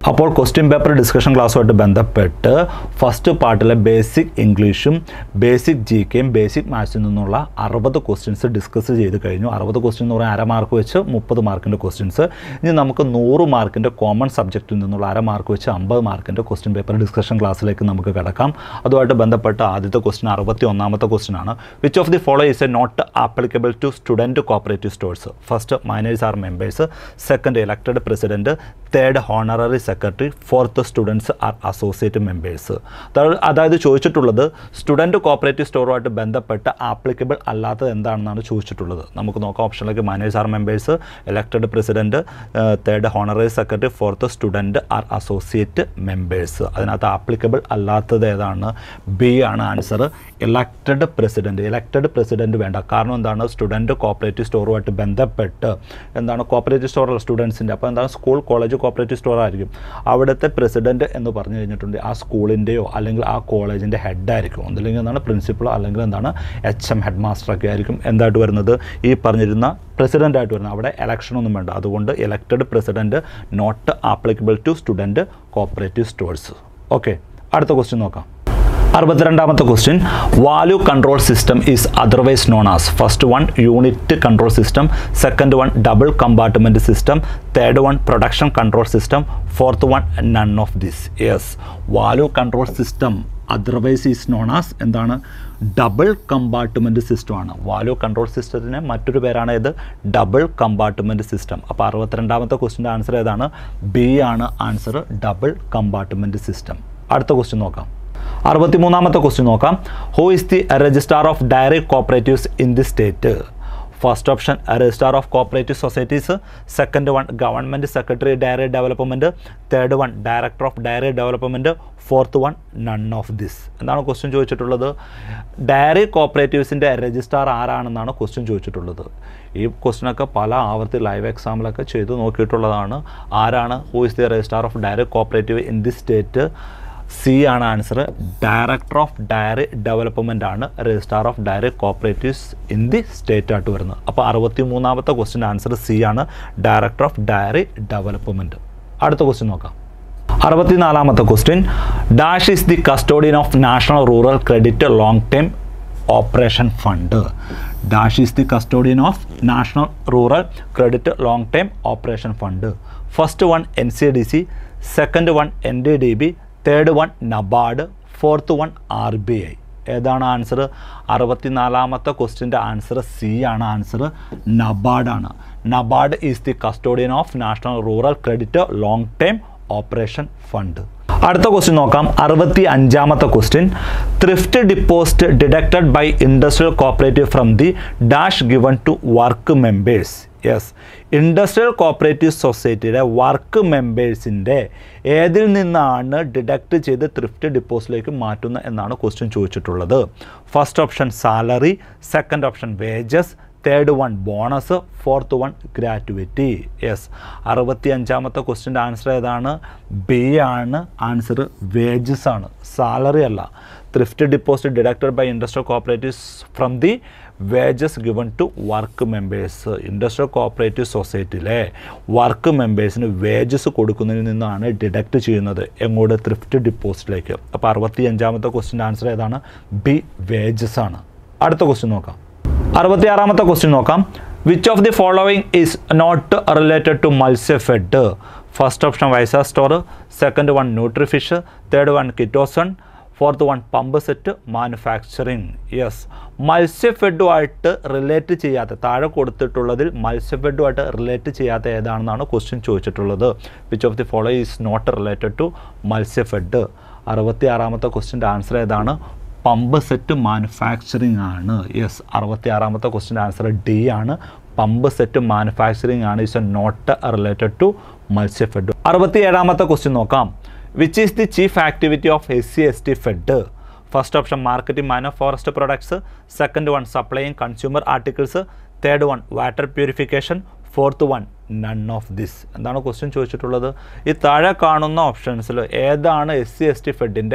അപ്പോൾ question paper discussion ക്ലാസ്സുമായിട്ട് ബന്ധപ്പെട്ട് ഫസ്റ്റ് പാർട്ടിലെ ബേസിക് ഇംഗ്ലീഷും ബേസിക് ജി കെയും ബേസിക് മാത്സിൽ നിന്നുള്ള അറുപത് ക്വസ്റ്റ്യൻസ് ഡിസ്കസ് ചെയ്ത് കഴിഞ്ഞു അറുപത് ക്വസ്റ്റ്യൻ എന്ന് പറഞ്ഞാൽ അര മാർക്ക് വെച്ച് മുപ്പത് മാർക്കിൻ്റെ ക്വസ്റ്റ്യൻസ് ഇനി നമുക്ക് നൂറ് മാർക്കിൻ്റെ കോമൺ സബ്ജക്റ്റിൽ നിന്നുള്ള അര മാർക്ക് വെച്ച് അമ്പത് മാർക്കിൻ്റെ ക്വസ്റ്റ്യൻ പേപ്പർ ഡിസ്കഷൻ ക്ലാസ്സിലേക്ക് നമുക്ക് കിടക്കാം അതുമായിട്ട് ബന്ധപ്പെട്ട് ആദ്യത്തെ ക്വസ്റ്റ്യൻ അറുപത്തി ഒന്നാമത്തെ ക്വസ്റ്റ്യൻ ആണ് which of the follow is a not applicable to student cooperative stores first minors are members second elected president third honorary secretary fourth students are associate members അതായത് ചോദിച്ചിട്ടുള്ളത് സ്റ്റുഡൻറ്റ് കോപ്പറേറ്റീവ് സ്റ്റോറുമായിട്ട് ബന്ധപ്പെട്ട് applicable അല്ലാത്തത് എന്താണെന്നാണ് ചോദിച്ചിട്ടുള്ളത് നമുക്ക് നോക്കാം ഓപ്ഷനിലേക്ക് manage are members elected president third honorary secretary fourth student are associate members അതിനകത്ത് ആപ്ലിക്കബിൾ അല്ലാത്തത് ഏതാണ് ബി ആണ് answer elected president elected president വേണ്ട കാരണം എന്താണ് സ്റ്റുഡൻറ്റ് കോപ്പറേറ്റീവ് സ്റ്റോറുമായിട്ട് ബന്ധപ്പെട്ട് എന്താണ് കോപ്പറേറ്റീവ് സ്റ്റോറുള്ള സ്റ്റുഡൻസിൻ്റെ അപ്പോൾ എന്താണ് സ്കൂൾ കോളേജ് കോപ്പറേറ്റീവ് സ്റ്റോർ ആയിരിക്കും അവിടുത്തെ പ്രസിഡൻറ്റ് എന്ന് പറഞ്ഞു കഴിഞ്ഞിട്ടുണ്ട് ആ സ്കൂളിൻ്റെയോ അല്ലെങ്കിൽ ആ കോളേജിൻ്റെ ഹെഡായിരിക്കും ഒന്നില്ലെങ്കിൽ എന്താണ് പ്രിൻസിപ്പളോ അല്ലെങ്കിൽ എന്താണ് എച്ച് എം ഹെഡ് മാസ്റ്ററൊക്കെ ആയിരിക്കും എന്തായിട്ട് വരുന്നത് ഈ പറഞ്ഞിരുന്ന പ്രസിഡൻ്റായിട്ട് വരുന്നത് അവിടെ ഇലക്ഷൻ ഒന്നും വേണ്ട അതുകൊണ്ട് elected president not applicable to student cooperative stores okay അടുത്ത ക്വസ്റ്റ്യൻ നോക്കാം അറുപത്തിരണ്ടാമത്തെ question value control system is otherwise known as first one unit control system second one double compartment system third one production control system fourth one none of this yes value control system otherwise is known as എന്താണ് double compartment സിസ്റ്റമാണ് value control സിസ്റ്റത്തിന് മറ്റൊരു പേരാണ് ഇത് double compartment system അപ്പോൾ അറുപത്തിരണ്ടാമത്തെ ക്വസ്റ്റിൻ്റെ answer ഏതാണ് ബി ആണ് ആൻസർ ഡബിൾ കമ്പാർട്ട്മെൻറ്റ് സിസ്റ്റം അടുത്ത ക്വസ്റ്റ്യൻ നോക്കാം അറുപത്തിമൂന്നാമത്തെ ക്വസ്റ്റ്യൻ നോക്കാം who is the registrar of dairy cooperatives in the state first option registrar of cooperative societies second one government secretary dairy development third one director of dairy development fourth one none of this എന്താണ് question ചോദിച്ചിട്ടുള്ളത് dairy കോപ്പറേറ്റീവ്സിൻ്റെ registrar ആരാണെന്നാണ് question ചോദിച്ചിട്ടുള്ളത് ഈ ക്വസ്റ്റ്യനൊക്കെ പല ആവർത്തി live എക്സാമിലൊക്കെ ചെയ്ത് നോക്കിയിട്ടുള്ളതാണ് ആരാണ് who is the registrar of dairy cooperative in the state C ആണ് answer director of dairy development ആണ് registrar of dairy cooperatives in the state ആയിട്ട് വരുന്നത് അപ്പോൾ അറുപത്തി മൂന്നാമത്തെ ക്വസ്റ്റ്യൻ ആൻസർ സി ആണ് ഡയറക്ടർ ഓഫ് ഡയറി ഡെവലപ്മെൻറ്റ് അടുത്ത ക്വസ്റ്റ്യൻ നോക്കാം അറുപത്തിനാലാമത്തെ question dash is the custodian of national rural credit long time operation fund dash is the custodian of national rural credit long time operation fund first one N C D C second one N D D B third one NABARD fourth one R B I ഏതാണ് answer അറുപത്തിനാലാമത്തെ ക്വസ്റ്റിൻ്റെ answer C ആണ് answer നബാർഡാണ് NABARD is the custodian of national rural credit long time operation fund അടുത്ത question നോക്കാം അറുപത്തി അഞ്ചാമത്തെ question thrift deposit deducted by industrial cooperative from the dash given to work members yes industrial cooperative സൊസൈറ്റിയുടെ work മെമ്പേഴ്സിൻ്റെ ഏതിൽ നിന്നാണ് deduct ചെയ്ത് thrift ഡിപ്പോസിറ്റിലേക്ക് മാറ്റുന്നത് എന്നാണ് ക്വസ്റ്റ്യൻ ചോദിച്ചിട്ടുള്ളത് first option salary second option wages third one bonus fourth one gratuity yes അറുപത്തി അഞ്ചാമത്തെ ക്വസ്റ്റിൻ്റെ ആൻസർ ഏതാണ് ബി ആണ് ആൻസർ വേജസ് ആണ് സാലറി അല്ല thrift deposit deducted by industrial cooperatives from the wages given to work members industrial cooperative സൊസൈറ്റിയിലെ work മെമ്പേഴ്സിന് wages കൊടുക്കുന്നതിൽ നിന്നാണ് ഡിഡക്റ്റ് ചെയ്യുന്നത് എങ്ങോട്ട് ത്രിഫ്റ്റ് ഡിപ്പോസിറ്റിലേക്ക് അപ്പോൾ അറുപത്തി അഞ്ചാമത്തെ ക്വസ്റ്റിൻ്റെ ആൻസർ ഏതാണ് ബി വേജസ് ആണ് അടുത്ത ക്വസ്റ്റ്യൻ നോക്കാം അറുപത്തിയാറാമത്തെ ക്വസ്റ്റ്യൻ നോക്കാം which of the following is not related to Matsyafed first option വൈസ store second one Nutrifish third one chitosan fourth one pump set manufacturing yes മത്സ്യഫെഡുമായിട്ട് റിലേറ്റ് ചെയ്യാത്ത താഴെ കൊടുത്തിട്ടുള്ളതിൽ മത്സ്യഫെഡുമായിട്ട് റിലേറ്റ് ചെയ്യാത്ത ഏതാണെന്നാണ് ക്വസ്റ്റ്യൻ ചോദിച്ചിട്ടുള്ളത് which of the follow is not related to Matsyafed അറുപത്തി ആറാമത്തെ ക്വസ്റ്റ്യൻ്റെ ആൻസർ ഏതാണ് പമ്പ് സെറ്റ് മാനുഫാക്ചറിങ് ആണ് യെസ് അറുപത്തി ആറാമത്തെ ക്വസ്റ്റിൻ്റെ ആൻസർ ഡി ആണ് പമ്പ് സെറ്റ് മാനുഫാക്ചറിങ് ആണ് is a not related to Matsyafed അറുപത്തി ഏഴാമത്തെ ക്വസ്റ്റ്യൻ നോക്കാം which is the chief activity of S C S T fed first option marketing man of forest products second one supplying consumer articles third one water purification fourth one none of this എന്താണ് question ചോദിച്ചിട്ടുള്ളത് ഈ താഴെ കാണുന്ന ഓപ്ഷൻസിൽ ഏതാണ് S C S T ഫെഡിൻ്റെ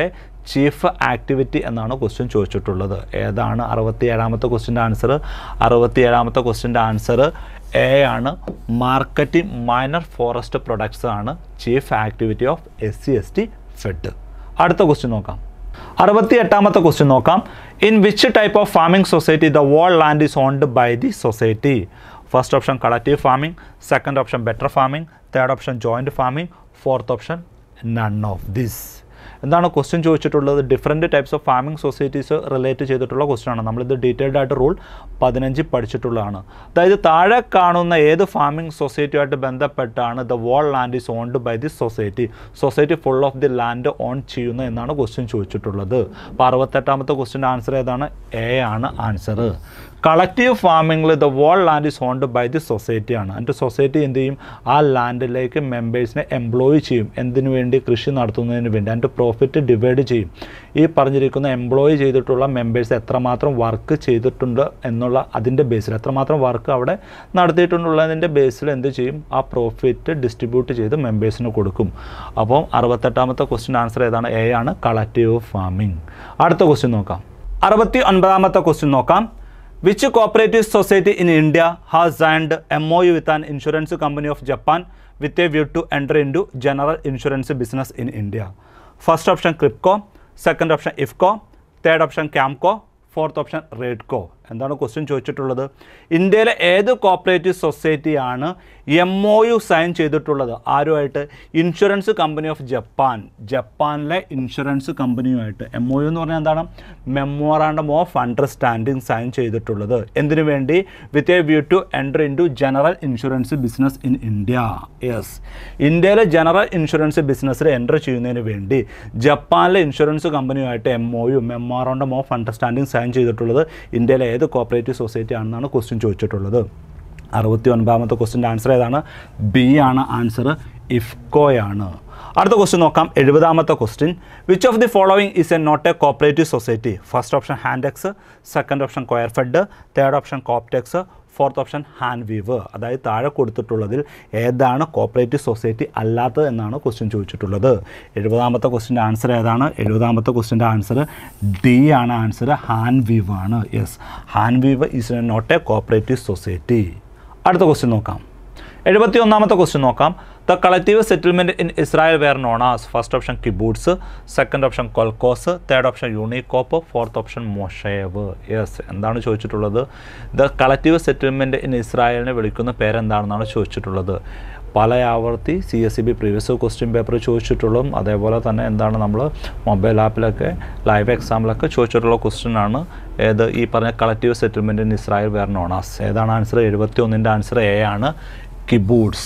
chief activity എന്നാണ് question ചോദിച്ചിട്ടുള്ളത് ഏതാണ് അറുപത്തി ഏഴാമത്തെ ക്വസ്റ്റ്യൻ്റെ ആൻസർ അറുപത്തി ഏഴാമത്തെ ക്വസ്റ്റ്യൻ്റെ ആൻസർ എ ആണ് മാർക്കറ്റിംഗ് മൈനർ ഫോറസ്റ്റ് പ്രൊഡക്ട്സ് ആണ് chief activity of S C S T fed അടുത്ത ക്വസ്റ്റ്യൻ നോക്കാം അറുപത്തി എട്ടാമത്തെ ക്വസ്റ്റ്യൻ നോക്കാം in which type of farming society the whole land is owned by the society first option collective farming second option better farming third option joint farming fourth option none of this എന്താണ് question ചോദിച്ചിട്ടുള്ളത് different types of farming societies relate ചെയ്തിട്ടുള്ള question ആണ് നമ്മളിത് detailed ആയിട്ട് rule പതിനഞ്ചിൽ പഠിച്ചിട്ടുള്ളതാണ് അതായത് താഴെ കാണുന്ന ഏത് ഫാമിംഗ് സൊസൈറ്റിയുമായിട്ട് ബന്ധപ്പെട്ടാണ് the whole land is owned by the society society full of the land own ചെയ്യുന്നു എന്നാണ് ക്വസ്റ്റ്യൻ ചോദിച്ചിട്ടുള്ളത് അപ്പോൾ അറുപത്തെട്ടാമത്തെ ക്വസ്റ്റ്യൻ്റെ ആൻസർ ഏതാണ് എ ആണ് ആൻസർ കളക്റ്റീവ് ഫാമിങ്ങിൽ the whole land is owned by the society ആണ് എന്നിട്ട് സൊസൈറ്റി എന്ത് ചെയ്യും ആ ലാൻഡിലേക്ക് മെമ്പേഴ്സിനെ എംപ്ലോയ് ചെയ്യും എന്തിനു വേണ്ടി കൃഷി നടത്തുന്നതിന് വേണ്ടി അതിൻ്റെ പ്രോഫിറ്റ് ഡിവൈഡ് ചെയ്യും ഈ പറഞ്ഞിരിക്കുന്ന എംപ്ലോയ് ചെയ്തിട്ടുള്ള മെമ്പേഴ്സ് എത്രമാത്രം വർക്ക് ചെയ്തിട്ടുണ്ട് എന്നുള്ള അതിൻ്റെ ബേസിൽ എത്രമാത്രം വർക്ക് അവിടെ നടത്തിയിട്ടുണ്ടുള്ളതിൻ്റെ ബേസിൽ എന്ത് ചെയ്യും ആ പ്രോഫിറ്റ് ഡിസ്ട്രിബ്യൂട്ട് ചെയ്ത് മെമ്പേഴ്സിന് കൊടുക്കും അപ്പം അറുപത്തെട്ടാമത്തെ ക്വസ്റ്റ്യൻ ആൻസർ ഏതാണ് എ ആണ് കളക്റ്റീവ് ഫാമിംഗ് അടുത്ത ക്വസ്റ്റ്യൻ നോക്കാം അറുപത്തി ഒൻപതാമത്തെ ക്വസ്റ്റ്യൻ നോക്കാം which cooperative society in India has signed M O U with an insurance company of Japan with a view to enter into general insurance business in India first option KRIBHCO second option IFFCO third option ക്യാംകോ fourth option RAIDCO എന്താണ് question ചോദിച്ചിട്ടുള്ളത് ഇന്ത്യയിലെ ഏത് cooperative സൊസൈറ്റിയാണ് M O U sign ചെയ്തിട്ടുള്ളത് ആരുമായിട്ട് insurance company of Japan ജപ്പാനിലെ insurance കമ്പനിയുമായിട്ട് എം ഒ യു എന്ന് പറഞ്ഞാൽ എന്താണ് മെമ്മോറാണ്ടം ഓഫ് അണ്ടർസ്റ്റാൻഡിങ് സൈൻ ചെയ്തിട്ടുള്ളത് എന്തിനു വേണ്ടി with a view to enter into general insurance business in India yes ഇന്ത്യയിലെ ജനറൽ ഇൻഷുറൻസ് ബിസിനസ്സിൽ എൻ്റർ ചെയ്യുന്നതിന് വേണ്ടി ജപ്പാനിലെ ഇൻഷുറൻസ് കമ്പനിയുമായിട്ട് M O U memorandum of understanding sign ചെയ്തിട്ടുള്ളത് ഇന്ത്യയിലെ ഏത് കോപ്പറേറ്റീവ് സൊസൈറ്റി ആണെന്നാണ് ക്വസ്റ്റ്യൻ ചോദിച്ചിട്ടുള്ളത് അറുപത്തി ഒൻപതാമത്തെ ക്വസ്റ്റ്യൻ്റെ ആൻസർ ഏതാണ് ബി ആണ് ആൻസർ ഇഫ്കോയാണ് അടുത്ത ക്വസ്റ്റ്യൻ നോക്കാം എഴുപതാമത്തെ question which of the following is a not a cooperative society first option Hantex second option Coirfed third option Cooptex fourth option hand weave അതായത് താഴെ കൊടുത്തിട്ടുള്ളതിൽ ഏതാണ് കോപ്പറേറ്റീവ് സൊസൈറ്റി അല്ലാത്തത് എന്നാണ് ക്വസ്റ്റ്യൻ ചോദിച്ചിട്ടുള്ളത് എഴുപതാമത്തെ ക്വസ്റ്റ്യൻ്റെ ആൻസർ ഏതാണ് എഴുപതാമത്തെ ക്വസ്റ്റ്യൻ്റെ ആൻസർ ഡി ആണ് ആൻസർ ഹാൻഡ് വീവ് ആണ് yes hand weave is not a cooperative society അടുത്ത ക്വസ്റ്റ്യൻ നോക്കാം എഴുപത്തി ഒന്നാമത്തെ ക്വസ്റ്റ്യൻ നോക്കാം the collective settlement in Israel were known as first option kibbutz second option kolkhoz third option Unicoop fourth option moshav yes എന്താണ് ചോദിച്ചിട്ടുള്ളത് the collective settlement in ഇസ്രായേലിനെ വിളിക്കുന്ന പേരെന്താണെന്നാണ് ചോദിച്ചിട്ടുള്ളത് പല ആവർത്തി C S C B previous question paper ചോദിച്ചിട്ടുള്ളതും അതേപോലെ തന്നെ എന്താണ് നമ്മൾ മൊബൈൽ ആപ്പിലൊക്കെ ലൈവ് എക്സാമിലൊക്കെ ചോദിച്ചിട്ടുള്ള ക്വസ്റ്റ്യൻ ആണ് ഏത് ഈ പറഞ്ഞ collective settlement in Israel were known as ഏതാണ് ആൻസർ എഴുപത്തി ഒന്നിൻ്റെ ആൻസർ എ ആണ് kibbutz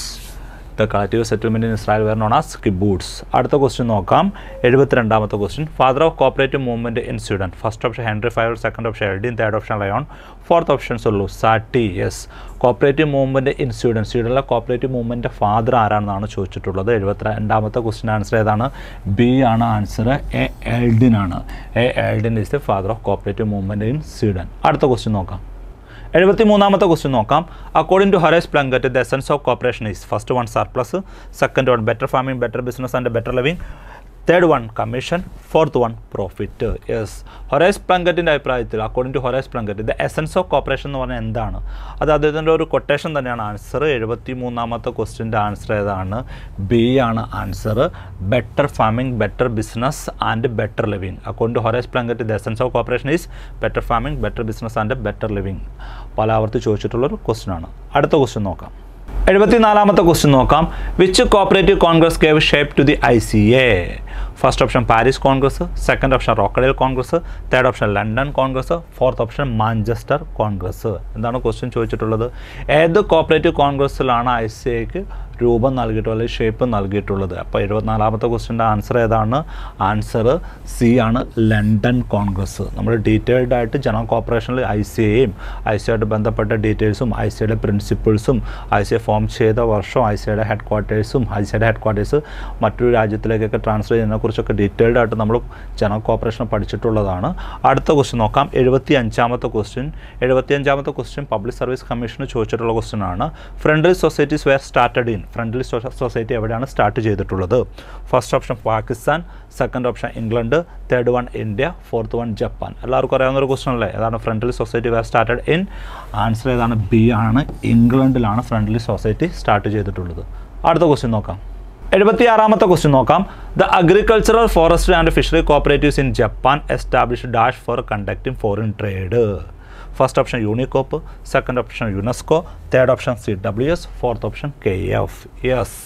the collective settlement in Israel were known as kibbutz അടുത്ത ക്വസ്റ്റ്യൻ നോക്കാം എഴുപത്തിരണ്ടാമത്തെ question father of cooperative movement in Sweden first option Henry five second option Eldin third option Lyon fourth option സൊല്ലു സാറ്റി yes cooperative movement in Sweden സ്വീഡനിലെ cooperative movement father ആരാണെന്നാണ് ചോദിച്ചിട്ടുള്ളത് എഴുപത്തി രണ്ടാമത്തെ ക്വസ്റ്റ്യൻ ആൻസർ ഏതാണ് ബി ആണ് ആൻസർ എ എൽഡിൻ ആണ് A Eldin is the father of cooperative movement in Sweden അടുത്ത ക്വസ്റ്റ്യൻ നോക്കാം എഴുപത്തി മൂന്നാമത്തെ ക്വസ്റ്റ്യൻ നോക്കാം according to Horace Plunkett the essence of cooperation is first one surplus second one better farming better business and better living third one commission fourth one profit yes Horace പ്ലങ്കറ്റിൻ്റെ അഭിപ്രായത്തിൽ according to Horace Plunkett the essence of cooperation എന്ന് പറഞ്ഞാൽ എന്താണ് അത് അദ്ദേഹത്തിൻ്റെ ഒരു quotation തന്നെയാണ് answer എഴുപത്തി മൂന്നാമത്തെ ക്വസ്റ്റ്യൻ്റെ ആൻസർ ഏതാണ് ബി ആണ് answer better farming better business and better living according to Horace Plunkett the essence of cooperation is better farming better business and better living പല ആവർത്തി ചോദിച്ചിട്ടുള്ളൊരു ക്വസ്റ്റ്യൻ ആണ് അടുത്ത ക്വസ്റ്റ്യൻ നോക്കാം എഴുപത്തിനാലാമത്തെ ക്വസ്റ്റ്യൻ നോക്കാം which cooperative congress gave shape to the I C A first option Paris congress second option Rochdale congress third option London congress fourth option Manchester Congress എന്താണ് question ചോദിച്ചിട്ടുള്ളത് ഏത് കോപ്പറേറ്റീവ് കോൺഗ്രസ്സിലാണ് ഐ സി എക്ക് രൂപം നൽകിയിട്ടുള്ളത് അല്ലെങ്കിൽ ഷേപ്പ് നൽകിയിട്ടുള്ളത് അപ്പോൾ എഴുപത്തിനാലാമത്തെ ക്വസ്റ്റ്യൻ്റെ ആൻസർ ഏതാണ് ആൻസർ സി ആണ് ലണ്ടൻ കോൺഗ്രസ് നമ്മൾ ഡീറ്റെയിൽഡ് ആയിട്ട് ജനറൽ കോർപ്പറേഷനിൽ ഐ സി എയും ഐ സി ആയിട്ട് ബന്ധപ്പെട്ട ഡീറ്റെയിൽസും ഐ സിയുടെ പ്രിൻസിപ്പിൾസും ഐ സി എ ഫോം ചെയ്ത വർഷവും ഐ സിയുടെ ഹെഡ് ക്വാർട്ടേഴ്സും ഐ സിയുടെ ഹെഡ് ക്വാർട്ടേഴ്സ് മറ്റൊരു രാജ്യത്തിലേക്കൊക്കെ ട്രാൻസ്ഫർ ചെയ്യുന്നതിനെക്കുറിച്ചൊക്കെ ഡീറ്റെയിൽഡ് ആയിട്ട് നമ്മൾ ജനറൽ കോർപ്പറേഷൻ പഠിച്ചിട്ടുള്ളതാണ് അടുത്ത ക്വസ്റ്റ്യൻ നോക്കാം എഴുപത്തി അഞ്ചാമത്തെ ക്വസ്റ്റ്യൻ എഴുപത്തി അഞ്ചാമത്തെ ക്വസ്റ്റ്യൻ പബ്ലിക് സർവീസ് കമ്മീഷന് ചോദിച്ചിട്ടുള്ള ക്വസ്റ്റ്യൻ ആണ് friendly societies were started in friendly society എവിടെയാണ് സ്റ്റാർട്ട് ചെയ്തിട്ടുള്ളത് first option Pakistan second option England third one India fourth one Japan എല്ലാവർക്കും അറിയാവുന്ന ഒരു ക്വസ്റ്റൻ അല്ലേ ഏതാണ് friendly society were started in answer ഏതാണ് ബി ആണ് ഇംഗ്ലണ്ടിലാണ് ഫ്രണ്ട്ലി സൊസൈറ്റി സ്റ്റാർട്ട് ചെയ്തിട്ടുള്ളത് അടുത്ത ക്വസ്റ്റ്യൻ നോക്കാം എഴുപത്തി ആറാമത്തെ ക്വസ്റ്റ്യൻ നോക്കാം the agricultural forestry and fishery cooperatives in Japan establish dash for conducting foreign trade first option Unicoop second option UNESCO third option C W S fourth option K F S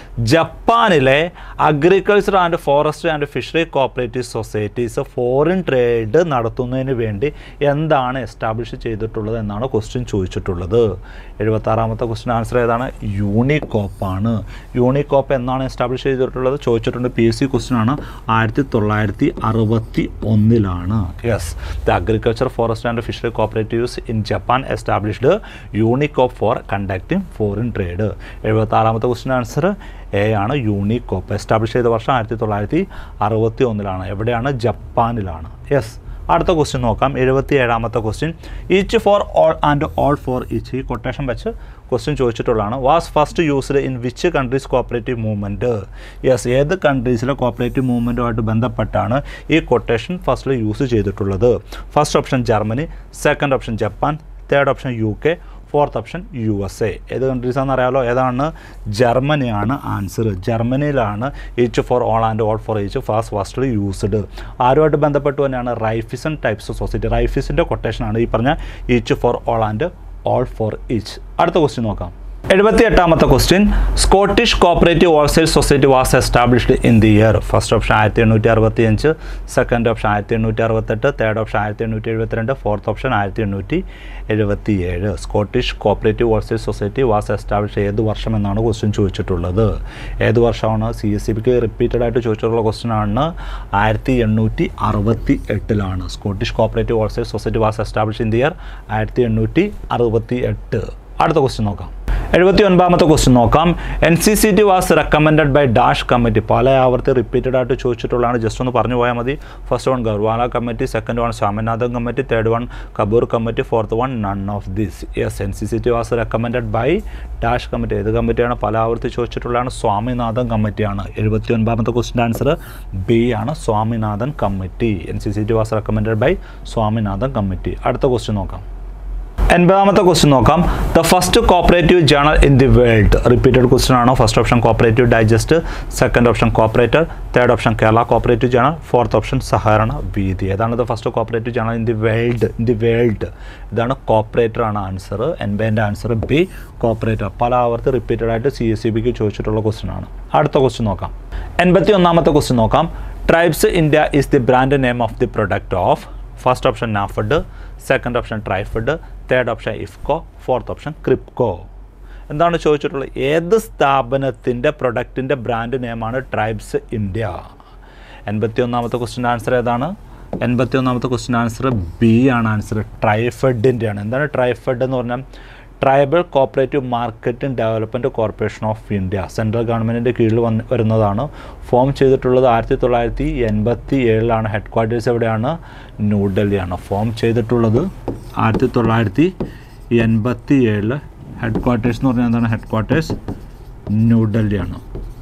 ജപ്പാനിലെ agriculture and forestry and fishery cooperative societies foreign trade നടത്തുന്നതിന് വേണ്ടി എന്താണ് establish ചെയ്തിട്ടുള്ളത് എന്നാണ് question ചോദിച്ചിട്ടുള്ളത് എഴുപത്താറാമത്തെ question answer ഏതാണ് യൂണികോപ്പാണ് യൂണികോപ്പ് എന്നാണ് establish ചെയ്തിട്ടുള്ളത് ചോദിച്ചിട്ടുണ്ട് പി എസ് സി ക്വസ്റ്റ്യൻ ആണ് ആയിരത്തി തൊള്ളായിരത്തി അറുപത്തി ഒന്നിലാണ് yes the agriculture forest and fishery cooperatives in Japan established Unicoop for conducting foreign trade എഴുപത്താറാമത്തെ ക്വസ്റ്റ്യൻ ആൻസർ എ ആണ് യൂണികോപ്പ് എസ്റ്റാബ്ലിഷ് ചെയ്ത വർഷം ആയിരത്തി തൊള്ളായിരത്തി അറുപത്തി ഒന്നിലാണ് എവിടെയാണ് ജപ്പാനിലാണ് യെസ് അടുത്ത ക്വസ്റ്റ്യൻ നോക്കാം എഴുപത്തി ഏഴാമത്തെ question each for all and all for each ഈ കൊട്ടേഷൻ വെച്ച് ക്വസ്റ്റ്യൻ ചോദിച്ചിട്ടുള്ളതാണ് was first used in which countries cooperative movement yes ഏത് കൺട്രീസിലെ കോപ്പറേറ്റീവ് മൂവ്മെൻറ്റുമായിട്ട് ബന്ധപ്പെട്ടാണ് ഈ കൊട്ടേഷൻ ഫസ്റ്റിൽ യൂസ് ചെയ്തിട്ടുള്ളത് first option Germany second option Japan third option U K fourth option U S A ഏത് കൺട്രീസാണെന്ന് അറിയാലോ ഏതാണ് ജർമ്മനിയാണ് ആൻസർ ജർമ്മനിയിലാണ് each for all and all for each fast first used ആരുമായിട്ട് ബന്ധപ്പെട്ട് തന്നെയാണ് റൈഫിസൺ ടൈപ്സ് ഓഫ് സൊസൈറ്റി റൈഫിസിൻ്റെ കൊട്ടേഷനാണ് ഈ പറഞ്ഞ each for all and all for each അടുത്ത ക്വസ്റ്റ്യൻ നോക്കാം എഴുപത്തി എട്ടാമത്തെ question Scottish cooperative wholesale society was established in the year first option ആയിരത്തി എണ്ണൂറ്റി അറുപത്തി അഞ്ച് സെക്കൻഡ് ഓപ്ഷൻ ആയിരത്തി എണ്ണൂറ്റി അറുപത്തെട്ട് തേർഡ് ഓപ്ഷൻ ആയിരത്തി എണ്ണൂറ്റി എഴുപത്തിരണ്ട് ഫോർത്ത് ഓപ്ഷൻ ആയിരത്തി എണ്ണൂറ്റി എഴുപത്തി ഏഴ് Scottish cooperative wholesale society was establish ഏത് വർഷം എന്നാണ് ക്വസ്റ്റ്യൻ ചോദിച്ചിട്ടുള്ളത് ഏത് വർഷമാണ് സി എസ് സി ബിക്ക് റിപ്പീറ്റഡ് ആയിട്ട് ചോദിച്ചിട്ടുള്ള ക്വസ്റ്റ്യൻ ആണ് ആയിരത്തി എണ്ണൂറ്റി അറുപത്തി എട്ടിലാണ് Scottish cooperative wholesale society was establish in the year ആയിരത്തി എണ്ണൂറ്റി അറുപത്തി എട്ട് അടുത്ത ക്വസ്റ്റ്യൻ നോക്കാം എഴുപത്തി ഒൻപതാമത്തെ ക്വസ്റ്റ്യൻ നോക്കാം N C C T was recommended by dash committee പല ആവർത്തി റിപ്പീറ്റഡ് ആയിട്ട് ചോദിച്ചിട്ടുള്ളതാണ് ജസ്റ്റ് ഒന്ന് പറഞ്ഞു പോയാൽ മതി first one Garwala committee second one Swaminathan committee third one Kabur committee fourth one none of this yes N C C T was recommended by dash committee ഏത് കമ്മിറ്റിയാണ് പല ആവർത്തി ചോദിച്ചിട്ടുള്ളതാണ് സ്വാമിനാഥൻ കമ്മിറ്റിയാണ് എഴുപത്തി ഒൻപതാമത്തെ ക്വസ്റ്റ്യൻ ആൻസർ ബി ആണ് Swaminathan committee N C C T was recommended by Swaminathan committee അടുത്ത question നോക്കാം എൺപതാമത്തെ ക്വസ്റ്റ്യൻ നോക്കാം the first cooperative journal in the world repeated question ആണ് first option cooperative digest second option cooperator third option Kerala cooperative journal fourth option Sahakarana Veedhi ഏതാണ് the first cooperative journal in the world in the world ഇതാണ് cooperator ആണ് answer എൺപതിൻ്റെ answer B cooperator പല ആവർത്തി repeated ആയിട്ട് C S C ബിക്ക് ചോദിച്ചിട്ടുള്ള question ആണ് അടുത്ത ക്വസ്റ്റ്യൻ നോക്കാം എൺപത്തി ഒന്നാമത്തെ ക്വസ്റ്റ്യൻ നോക്കാം tribes India is the brand name of the product of first option NAFED second option TRIFED third option IFFCO fourth option KRIBHCO എന്താണ് ചോദിച്ചിട്ടുള്ളത് ഏത് സ്ഥാപനത്തിൻ്റെ പ്രൊഡക്റ്റിൻ്റെ ബ്രാൻഡ് നെയിമാണ് ട്രൈബ്സ് ഇന്ത്യ എൺപത്തി ഒന്നാമത്തെ ക്വസ്റ്റ്യൻ ആൻസർ ഏതാണ് എൺപത്തി ഒന്നാമത്തെ ക്വസ്റ്റ്യൻ ആൻസർ ബി ആണ് ആൻസർ ട്രൈഫഡിൻ്റെയാണ് എന്താണ് ട്രൈഫഡ് എന്ന് പറഞ്ഞാൽ tribal cooperative marketing development corporation of India central ഗവൺമെൻറ്റിൻ്റെ കീഴിൽ വന്ന് വരുന്നതാണ് ഫോം ചെയ്തിട്ടുള്ളത് ആയിരത്തി തൊള്ളായിരത്തി എൺപത്തി ഏഴിലാണ് ഹെഡ് ക്വാർട്ടേഴ്സ് എവിടെയാണ് ന്യൂഡൽഹിയാണ് ഫോം ചെയ്തിട്ടുള്ളത് ആയിരത്തി തൊള്ളായിരത്തി എൺപത്തി ഏഴിൽ ഹെഡ് ക്വാർട്ടേഴ്സ് എന്ന് പറഞ്ഞാൽ എന്താണ് ഹെഡ് ക്വാർട്ടേഴ്സ് ന്യൂഡൽഹിയാണ്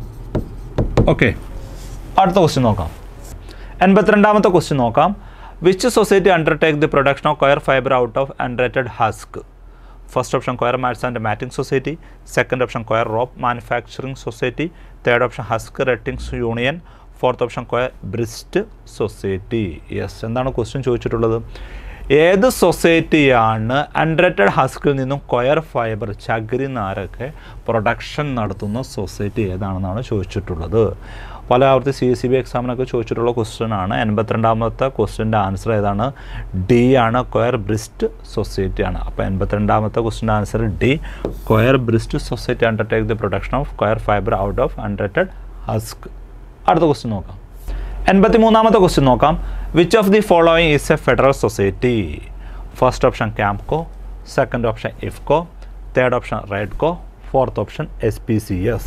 ഓക്കെ അടുത്ത ക്വസ്റ്റ്യൻ നോക്കാം എൺപത്തിരണ്ടാമത്തെ ക്വസ്റ്റ്യൻ നോക്കാം which society undertake the production of coir fibre out of unretted husk first option coir mats and matting society second option coir rope manufacturing society third option husk rettings union fourth option coir bristle society yes എന്താണ് question ചോദിച്ചിട്ടുള്ളത് ഏത് സൊസൈറ്റിയാണ് unrated ഹസ്കിൽ നിന്നും coir fibre ചകിരി നാരൊക്കെ production നടത്തുന്ന society ഏതാണെന്നാണ് ചോദിച്ചിട്ടുള്ളത് പല ആവർത്തി C S C B എക്സാമിനൊക്കെ ചോദിച്ചിട്ടുള്ള ക്വസ്റ്റ്യൻ ആണ് എൺപത്തിരണ്ടാമത്തെ ക്വസ്റ്റ്യൻ്റെ ആൻസർ ഏതാണ് ഡി ആണ് കൊയർ ബ്രിസ്റ്റ് സൊസൈറ്റി ആണ് അപ്പോൾ എൺപത്തിരണ്ടാമത്തെ ക്വസ്റ്റ്യൻ്റെ answer D coir bristle society undertake the production of coir fibre out of unretted husk അടുത്ത ക്വസ്റ്റ്യൻ നോക്കാം എൺപത്തി മൂന്നാമത്തെ ക്വസ്റ്റ്യൻ നോക്കാം which of the following is a federal society first option ക്യാംകോ second option IFFCO third option Raidco fourth option S P C S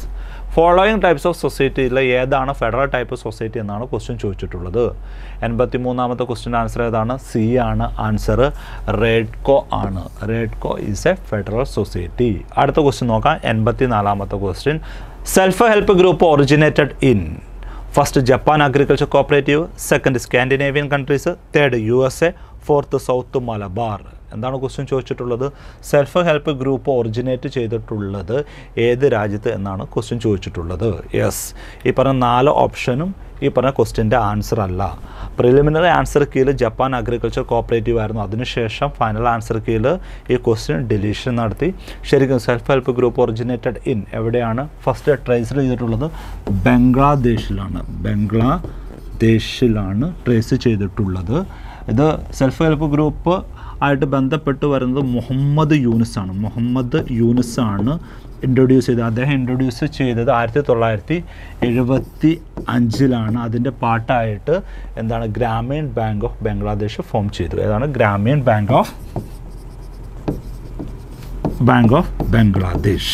following types of സൊസൈറ്റിയിൽ ഏതാണ് federal type society എന്നാണ് question ചോദിച്ചിട്ടുള്ളത് എൺപത്തി മൂന്നാമത്തെ ക്വസ്റ്റ്യൻ ആൻസർ ഏതാണ് സി ആണ് ആൻസർ റെഡ്കോ ആണ് RAIDCO is a federal society അടുത്ത ക്വസ്റ്റ്യൻ നോക്കാം എൺപത്തി നാലാമത്തെ question self help group originated in first Japan agriculture cooperative second Scandinavian countries third U S A fourth south Malabar എന്താണ് ക്വസ്റ്റ്യൻ ചോദിച്ചിട്ടുള്ളത് സെൽഫ് ഹെൽപ്പ് ഗ്രൂപ്പ് ഒറിജിനേറ്റ് ചെയ്തിട്ടുള്ളത് ഏത് രാജ്യത്ത് എന്നാണ് ക്വസ്റ്റ്യൻ ചോദിച്ചിട്ടുള്ളത് യെസ് ഈ പറഞ്ഞ നാല് ഓപ്ഷനും ഈ പറഞ്ഞ ക്വസ്റ്റ്യൻ്റെ ആൻസർ അല്ല പ്രിലിമിനറി ആൻസർ കീഴിൽ ജപ്പാൻ അഗ്രികൾച്ചർ കോപ്പറേറ്റീവ് ആയിരുന്നു അതിനുശേഷം ഫൈനൽ ആൻസർ കീഴിൽ ഈ ക്വസ്റ്റ്യൻ ഡിലീഷൻ നടത്തി ശരിക്കും self help group originated in എവിടെയാണ് ഫസ്റ്റ് ട്രേസ് ചെയ്തിട്ടുള്ളത് ബംഗ്ലാദേശിലാണ് ബംഗ്ലാദേശിലാണ് ട്രേസ് ചെയ്തിട്ടുള്ളത് ഇത് സെൽഫ് ഹെൽപ്പ് ഗ്രൂപ്പ് ആയിട്ട് ബന്ധപ്പെട്ട് വരുന്നത് മുഹമ്മദ് യൂനിസ് ആണ് മുഹമ്മദ് യൂനിസ് ആണ് ഇൻട്രൊഡ്യൂസ് ചെയ്തത് അദ്ദേഹം ഇൻട്രൊഡ്യൂസ് ചെയ്തത് ആയിരത്തി തൊള്ളായിരത്തി എഴുപത്തി അഞ്ചിലാണ് അതിൻ്റെ പാട്ടായിട്ട് എന്താണ് Grameen bank of Bangladesh form ചെയ്തു ഏതാണ് Grameen bank of bank of Bangladesh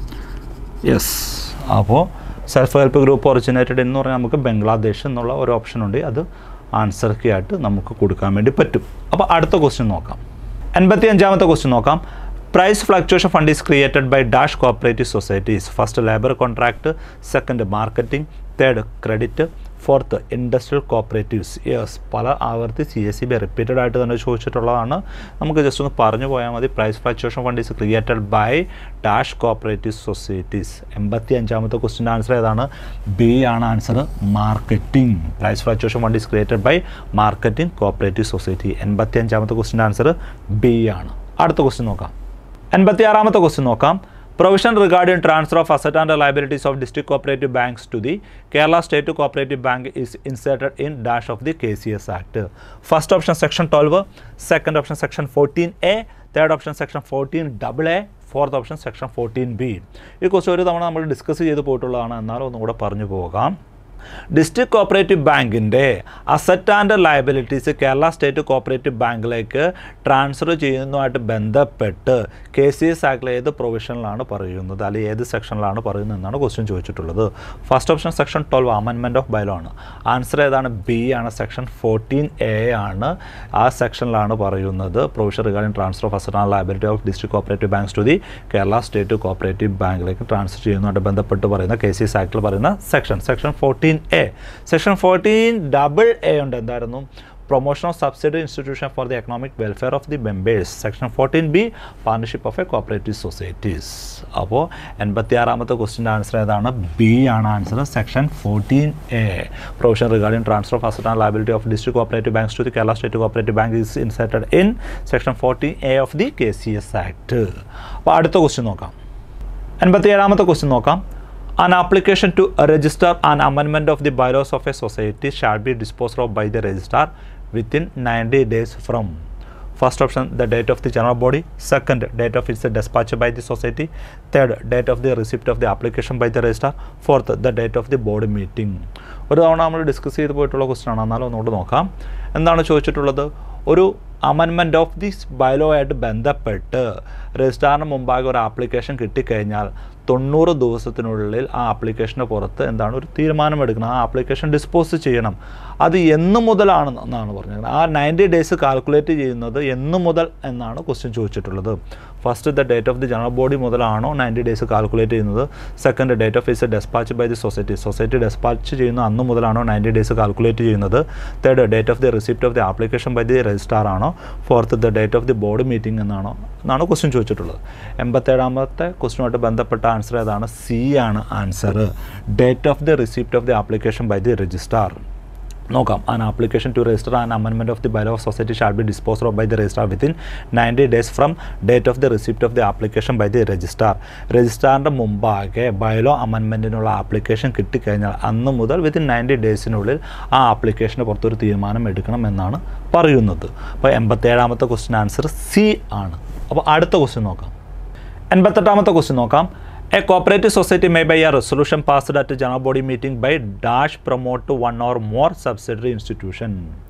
yes അപ്പോൾ സെൽഫ് ഹെൽപ്പ് ഗ്രൂപ്പ് ഒറിജിനേറ്റഡ് എന്ന് പറഞ്ഞാൽ നമുക്ക് ബംഗ്ലാദേശ് എന്നുള്ള ഒരു ഓപ്ഷൻ ഉണ്ട് അത് ആൻസർ കീ ആയിട്ട് നമുക്ക് കൊടുക്കാൻ വേണ്ടി പറ്റും അപ്പോൾ അടുത്ത ക്വസ്റ്റ്യൻ നോക്കാം എൺപത്തി അഞ്ചാമത്തെ ക്വസ്റ്റ്യൻ നോക്കാം price fluctuation fund is created by dash cooperative societies first labour contract second marketing third credit fourth industrial cooperatives yes പല ആവർത്തി C S C B repeated ആയിട്ട് തന്നെ ചോദിച്ചിട്ടുള്ളതാണ് നമുക്ക് ജസ്റ്റ് ഒന്ന് പറഞ്ഞു പോയാൽ മതി price fluctuation fund is created by dash cooperative societies എൺപത്തി അഞ്ചാമത്തെ ക്വസ്റ്റിൻ്റെ ആൻസർ ഏതാണ് ബി ആണ് answer marketing price fluctuation fund is created by marketing cooperative society എൺപത്തി അഞ്ചാമത്തെ ക്വസ്റ്റിൻ്റെ ആൻസർ ബി ആണ് അടുത്ത ക്വസ്റ്റ്യൻ നോക്കാം എൺപത്തി ആറാമത്തെ ക്വസ്റ്റ്യൻ നോക്കാം provision regarding transfer of asset and liabilities of district cooperative banks to the Kerala state cooperative bank is inserted in dash of the K C S act first option section twelve second option section fourteen A third option section fourteen double A fourth option section fourteen B ഈ question ഒരു തവണ നമ്മൾ discuss ചെയ്ത് പോയിട്ടുള്ളതാണ് എന്നാലും ഒന്നും കൂടെ പറഞ്ഞു പോകാം ഡിസ്ട്രിക്ട് കോപ്പറേറ്റീവ് ബാങ്കിൻ്റെ asset and liabilities Kerala state cooperative ബാങ്കിലേക്ക് ട്രാൻസ്ഫർ ചെയ്യുന്നതുമായിട്ട് ബന്ധപ്പെട്ട് കെ സി എസ് ആക്ടിലെ ഏത് പ്രൊവിഷനിലാണ് പറയുന്നത് അല്ലെങ്കിൽ ഏത് സെക്ഷനിലാണ് പറയുന്നത് എന്നാണ് ക്വസ്റ്റ്യൻ ചോദിച്ചിട്ടുള്ളത് first option section twelve amendment of bylaw ആണ് ആൻസർ ഏതാണ് ബി ആണ് സെക്ഷൻ ഫോർട്ടീൻ എ ആണ് ആ സെക്ഷനിലാണ് പറയുന്നത് provision regarding transfer of asset and liability of district cooperative banks to the Kerala state cooperative ബാങ്കിലേക്ക് ട്രാൻസ്ഫർ ചെയ്യുന്നതുമായിട്ട് ബന്ധപ്പെട്ട് പറയുന്ന കെ സി എസ് ആക്ടിൽ പറയുന്ന section section fourteen A section fourteen double A ഉണ്ട് എന്തായിരുന്നു promotion of subsidy institution for the economic welfare of the members section fourteen B partnership of a cooperative societies അപ്പോൾ എൺപത്തി ആറാമത്തെ ക്വസ്റ്റിൻ്റെ ആൻസർ ഏതാണ് B ആണ് answer section fourteen A provision regarding transfer of asset and liability of district cooperative banks to the Kerala state cooperative bank is inserted in section fourteen A of the K C S act അപ്പോൾ അടുത്ത question നോക്കാം എൺപത്തി ഏഴാമത്തെ question നോക്കാം An application to register an amendment of the bylaws of a society shall be disposed of by the registrar within 90 days from first option the date of the general body second date of its dispatch by the society third date of the receipt of the application by the registrar fourth the date of the board meeting ഒരു തവണ നമ്മൾ discuss ചെയ്ത് പോയിട്ടുള്ള question ആണ് എന്നാലും ഒന്നുകൂടെ നോക്കാം എന്താണ് ചോദിച്ചിട്ടുള്ളത് ഒരു അമെൻമെൻറ്റ് ഓഫ് ദിസ് ബൈലോ ആയിട്ട് ബന്ധപ്പെട്ട് രജിസ്ട്രാറിന് മുമ്പാകെ ഒരു ആപ്ലിക്കേഷൻ കിട്ടിക്കഴിഞ്ഞാൽ തൊണ്ണൂറ് ദിവസത്തിനുള്ളിൽ ആ ആപ്ലിക്കേഷന് പുറത്ത് എന്താണ് ഒരു തീരുമാനമെടുക്കണം ആ ആപ്ലിക്കേഷൻ ഡിസ്പോസ് ചെയ്യണം അത് എന്ന് മുതലാണ് എന്നാണ് പറഞ്ഞത് ആ നയൻറ്റി ഡേയ്സ് കാൽക്കുലേറ്റ് ചെയ്യുന്നത് എന്ന് മുതൽ എന്നാണ് ക്വസ്റ്റ്യൻ ചോദിച്ചിട്ടുള്ളത് first the date of the general body മുതലാണോ നയൻറ്റി ഡേയ്സ് കാൽക്കുലേറ്റ് ചെയ്യുന്നത് second date of is despatch by the society society despatch ചെയ്യുന്ന അന്ന് മുതലാണോ നയൻറ്റി ഡേയ്സ് കാൽക്കുലേറ്റ് ചെയ്യുന്നത് third date of the receipt of the application by the registrar ആണോ fourth the date of the board meeting എന്നാണോ എന്നാണ് question ചോദിച്ചിട്ടുള്ളത് എൺപത്തേഴാമത്തെ ക്വസ്റ്റിനുമായിട്ട് ബന്ധപ്പെട്ട answer ഏതാണ് സി ആണ് answer date of the receipt of the application by the registrar നോക്കാം an application to register an amendment of the bylaw of society shall be dispose of by the registrar within ninety days from date of the receipt of the application by the registrar രജിസ്ട്രാറിൻ്റെ മുമ്പാകെ bylaw അമെൻമെൻറ്റിനുള്ള application കിട്ടിക്കഴിഞ്ഞാൽ അന്ന് മുതൽ within ninety ഡേയ്സിനുള്ളിൽ ആ ആപ്ലിക്കേഷന് പുറത്തൊരു തീരുമാനം എടുക്കണം എന്നാണ് പറയുന്നത് അപ്പോൾ എൺപത്തേഴാമത്തെ ക്വസ്റ്റ്യൻ ആൻസർ സി ആണ് അപ്പോൾ അടുത്ത ക്വസ്റ്റ്യൻ നോക്കാം എൺപത്തെട്ടാമത്തെ ക്വസ്റ്റ്യൻ നോക്കാം a cooperative society may by a resolution passed at general body meeting by dash promote one or more subsidiary institution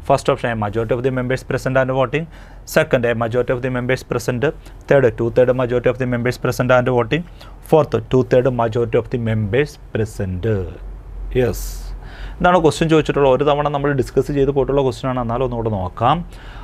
first option a majority of the members present and voting second a majority of the members present third two third majority of the members present and voting fourth two third majority of the members present yes ഇതാണ് question ചോദിച്ചിട്ടുള്ളത് ഒരു തവണ നമ്മൾ discuss ചെയ്ത് പോയിട്ടുള്ള question ആണ് എന്നാലും ഒന്നുകൂടെ നോക്കാം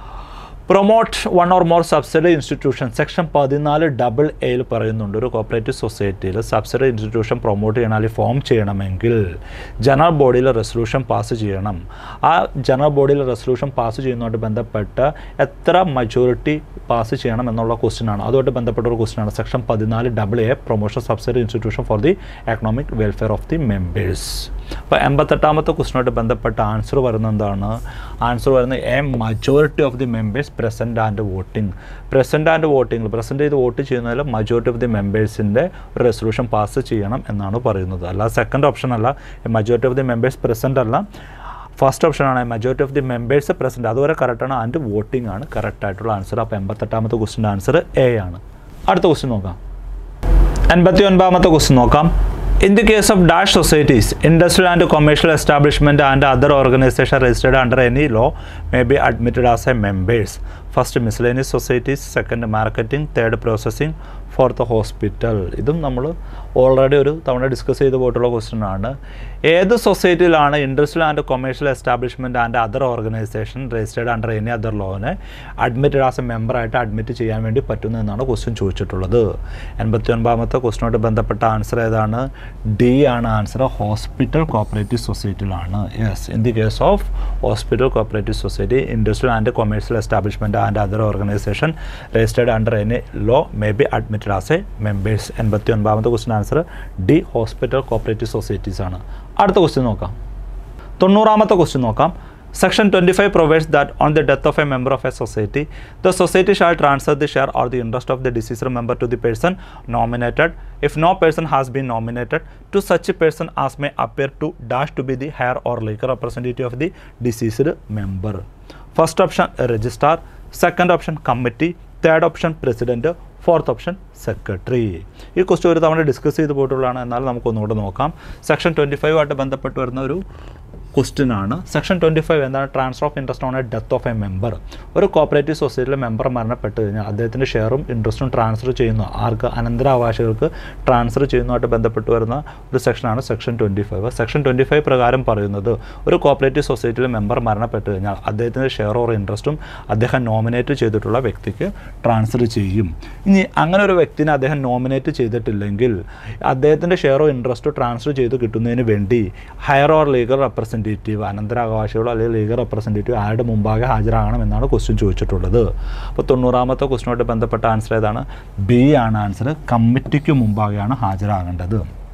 promote one or more subsidiary institution section പതിനാല് ഡബിൾ എയിൽ പറയുന്നുണ്ട് ഒരു കോപ്പറേറ്റീവ് സൊസൈറ്റിയിൽ സബ്സിഡറി ഇൻസ്റ്റിറ്റ്യൂഷൻ പ്രൊമോട്ട് ചെയ്യണം ഫോം ചെയ്യണമെങ്കിൽ ജനറൽ ബോഡിയിൽ റെസൊല്യൂഷൻ പാസ് ചെയ്യണം ആ ജനറൽ ബോഡിയിൽ റെസൊല്യൂഷൻ പാസ് ചെയ്യുന്നതുമായിട്ട് ബന്ധപ്പെട്ട് എത്ര മജോറിറ്റി പാസ് ചെയ്യണം എന്നുള്ള ക്വസ്റ്റ്യൻ ആണ് അതുമായിട്ട് ബന്ധപ്പെട്ട ഒരു ക്വസ്റ്റ്യൻ ആണ് സെക്ഷൻ പതിനാല് double A promotion subsidiary institution for the economic welfare of the members അപ്പോൾ എൺപത്തെട്ടാമത്തെ ക്വസ്റ്റിനോട്ട് ബന്ധപ്പെട്ട ആൻസർ വരുന്നത് എന്താണ് ആൻസർ വരുന്നത് a majority of the members present and voting present and voting present ചെയ്ത് വോട്ട് ചെയ്യുന്നതിൽ മജോറിറ്റി ഓഫ് ദി മെമ്പേഴ്സിൻ്റെ ഒരു റെസൊല്യൂഷൻ പാസ് ചെയ്യണം എന്നാണ് പറയുന്നത് അല്ല സെക്കൻഡ് ഓപ്ഷൻ അല്ല majority of the members present അല്ല ഫസ്റ്റ് ഓപ്ഷനാണ് majority of the members present അതുവരെ കറക്റ്റാണ് ആൻഡ് വോട്ടിംഗ് ആണ് കറക്റ്റ് ആയിട്ടുള്ള ആൻസർ അപ്പോൾ എൺപത്തെട്ടാമത്തെ ക്വസ്റ്റിൻ്റെ ആൻസർ എ ആണ് അടുത്ത ക്വസ്റ്റ്യൻ നോക്കാം എൺപത്തി ഒൻപതാമത്തെ ക്വസ്റ്റ്യൻ നോക്കാം in the case of dash societies industrial and commercial establishment and other organisation registered under any law may be admitted as a members first miscellaneous societies second marketing third processing fourth hospital ഇതും നമ്മൾ already ഒരു തവണ discuss ചെയ്ത് പോയിട്ടുള്ള question ആണ് ഏത് സൊസൈറ്റിയിലാണ് industrial and commercial establishment and other organisation registered under any other ലോനെ അഡ്മിറ്റഡ് ആസ് എ മെമ്പറായിട്ട് അഡ്മിറ്റ് ചെയ്യാൻ വേണ്ടി പറ്റുന്നതെന്നാണ് ക്വസ്റ്റ്യൻ ചോദിച്ചിട്ടുള്ളത് എൺപത്തി ഒൻപതാമത്തെ ക്വസ്റ്റിനോട് ബന്ധപ്പെട്ട ആൻസർ ഏതാണ് ഡി ആണ് ആൻസർ ഹോസ്പിറ്റൽ കോപ്പറേറ്റീവ് സൊസൈറ്റിയിലാണ് yes in the case of hospital cooperative society industrial and commercial establishment and other organisation registered under any law may be admitted as a members എൺപത്തി ഒൻപതാമത്തെ question answer D hospital cooperative societies ആണ് അടുത്ത question നോക്കാം തൊണ്ണൂറാമത്തെ question നോക്കാം section twenty five provides that on the death of a member of a society the society shall transfer the share or the interest of the deceased member to the person nominated if no person has been nominated to such person as may appear to dash to be the heir or legal representative of the deceased member first option registrar second option committee third option president fourth option secretary ഈ question ഒരു തവണ discuss ചെയ്ത് പോയിട്ടുള്ളതാണ് എന്നാൽ നമുക്കൊന്നുകൂടെ നോക്കാം section twenty five ആയിട്ട് ബന്ധപ്പെട്ട് വരുന്ന ഒരു ക്വസ്റ്റ്യൻ ആണ് സെക്ഷൻ ട്വൻറ്റി ഫൈവ് എന്താണ് transfer of interest on a death of a member ഒരു കോപ്പറേറ്റീവ് സൊസൈറ്റിയിലെ മെമ്പർ മരണപ്പെട്ട് കഴിഞ്ഞാൽ അദ്ദേഹത്തിൻ്റെ ഷെയറും ഇൻട്രസ്റ്റും ട്രാൻസ്ഫർ ചെയ്യുന്നു ആർക്ക് അനന്തരാവകാശികൾക്ക് ട്രാൻസ്ഫർ ചെയ്യുന്നതുമായിട്ട് ബന്ധപ്പെട്ട് വരുന്ന ഒരു സെക്ഷനാണ് section twenty five section twenty five പ്രകാരം പറയുന്നത് ഒരു കോപ്പറേറ്റീവ് സൊസൈറ്റിയിലെ മെമ്പർ മരണപ്പെട്ട് കഴിഞ്ഞാൽ അദ്ദേഹത്തിൻ്റെ ഷെയർ ഓർ ഇൻട്രസ്റ്റും അദ്ദേഹം നോമിനേറ്റ് ചെയ്തിട്ടുള്ള വ്യക്തിക്ക് ട്രാൻസ്ഫർ ചെയ്യും ഇനി അങ്ങനെ ഒരു വ്യക്തിനെ അദ്ദേഹം നോമിനേറ്റ് ചെയ്തിട്ടില്ലെങ്കിൽ അദ്ദേഹത്തിൻ്റെ ഷെയറോ ഇൻട്രസ്റ്റോ ട്രാൻസ്ഫർ ചെയ്ത് കിട്ടുന്നതിന് വേണ്ടി ഹയർ ഓർ ലീഗൽ റെപ്രസെൻറ്റേറ്റീവ് അനന്തരാവകാശികളോ അല്ലെങ്കിൽ ലീഗൽ റെപ്രസെൻറ്റേറ്റീവ് ആരുടെ മുമ്പാകെ ഹാജരാകണം എന്നാണ് ക്വസ്റ്റ്യൻ ചോദിച്ചിട്ടുള്ളത് അപ്പോൾ തൊണ്ണൂറാമത്തെ ക്വസ്റ്റിനോട് ബന്ധപ്പെട്ട ആൻസർ ഏതാണ് ബി ആണ് ആൻസർ കമ്മിറ്റിക്ക് മുമ്പാകെയാണ് ഹാജരാകേണ്ടത്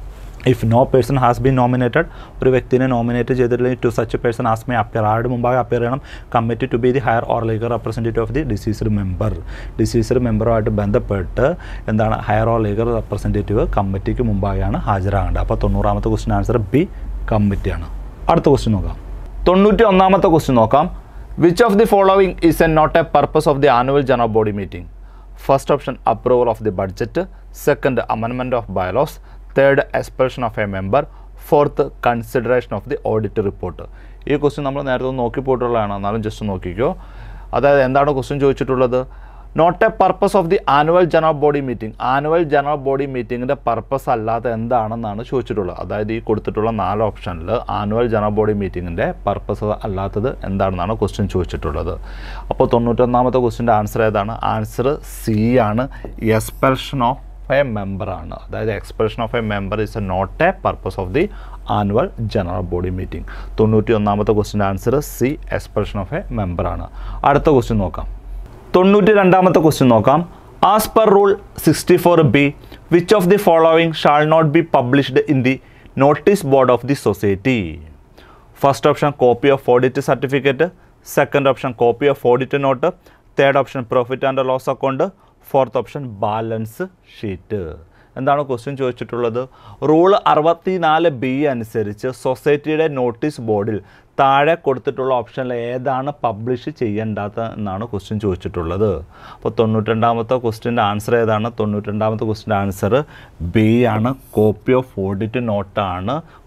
if no person has been nominated ഒരു വ്യക്തിനെ നോമിനേറ്റ് ചെയ്തിട്ടില്ലെങ്കിൽ to such person as may appear ആരുടെ മുമ്പാകെ അപ്പിയർ ചെയ്യണം committee to be the heir or legal representative of the deceased member deceased മെമ്പറുമായിട്ട് ബന്ധപ്പെട്ട് എന്താണ് ഹയർ ഓർ ലീഗൽ റെപ്രസെൻറ്റേറ്റീവ് കമ്മിറ്റിക്ക് മുമ്പാകെയാണ് ഹാജരാകേണ്ടത് അപ്പോൾ തൊണ്ണൂറാമത്തെ ക്വസ്റ്റ്യൻ ആൻസർ ബി കമ്മിറ്റിയാണ് അടുത്ത ക്വസ്റ്റ്യൻ നോക്കാം തൊണ്ണൂറ്റി ഒന്നാമത്തെ ക്വസ്റ്റ്യൻ നോക്കാം which of the following is a not a purpose of the annual general body meeting first option approval of the budget second amendment of bylaws third expulsion of a member fourth consideration of the audit report ഈ question നമ്മൾ നേരത്തെ ഒന്ന് നോക്കി പോയിട്ടുള്ളതാണ് എന്നാലും just നോക്കിക്കോ അതായത് എന്താണ് question ചോദിച്ചിട്ടുള്ളത് not a purpose of the annual general body meeting annual general body മീറ്റിങ്ങിൻ്റെ പർപ്പസ് അല്ലാതെ എന്താണെന്നാണ് ചോദിച്ചിട്ടുള്ളത് അതായത് ഈ കൊടുത്തിട്ടുള്ള നാല് ഓപ്ഷനിൽ ആനുവൽ ജനറൽ ബോഡി മീറ്റിങ്ങിൻ്റെ പർപ്പസ് അല്ലാത്തത് എന്താണെന്നാണ് ക്വസ്റ്റ്യൻ ചോദിച്ചിട്ടുള്ളത് അപ്പോൾ തൊണ്ണൂറ്റൊന്നാമത്തെ ക്വസ്റ്റ്യൻ്റെ ആൻസർ ഏതാണ് ആൻസർ സി ആണ് എക്സ്പെൽഷൻ ഓഫ് എ മെമ്പർ ആണ് അതായത് expulsion of a member is a not a purpose of the annual general body meeting തൊണ്ണൂറ്റി ഒന്നാമത്തെ ക്വസ്റ്റിൻ്റെ answer C expulsion of a member ആണ് അടുത്ത ക്വസ്റ്റ്യൻ നോക്കാം തൊണ്ണൂറ്റി രണ്ടാമത്തെ ക്വസ്റ്റ്യൻ നോക്കാം as per rule sixty four B which of the following shall not be published in the notice board of the society first option copy of audit certificate second option copy of audit note third option profit and loss account fourth option balance sheet എന്താണ് question ചോദിച്ചിട്ടുള്ളത് rule അറുപത്തിനാല് B അനുസരിച്ച് സൊസൈറ്റിയുടെ notice ബോർഡിൽ താഴെ കൊടുത്തിട്ടുള്ള ഓപ്ഷനിൽ ഏതാണ് പബ്ലിഷ് ചെയ്യേണ്ടാത്ത എന്നാണ് ക്വസ്റ്റ്യൻ ചോദിച്ചിട്ടുള്ളത് അപ്പോൾ തൊണ്ണൂറ്റിരണ്ടാമത്തെ ക്വസ്റ്റ്യൻ്റെ ആൻസർ ഏതാണ് തൊണ്ണൂറ്റിരണ്ടാമത്തെ ക്വസ്റ്റ്യൻ്റെ ആൻസർ ബി ആണ് കോപ്പി ഓഫ് ഓഡിറ്റ് നോട്ടാണ്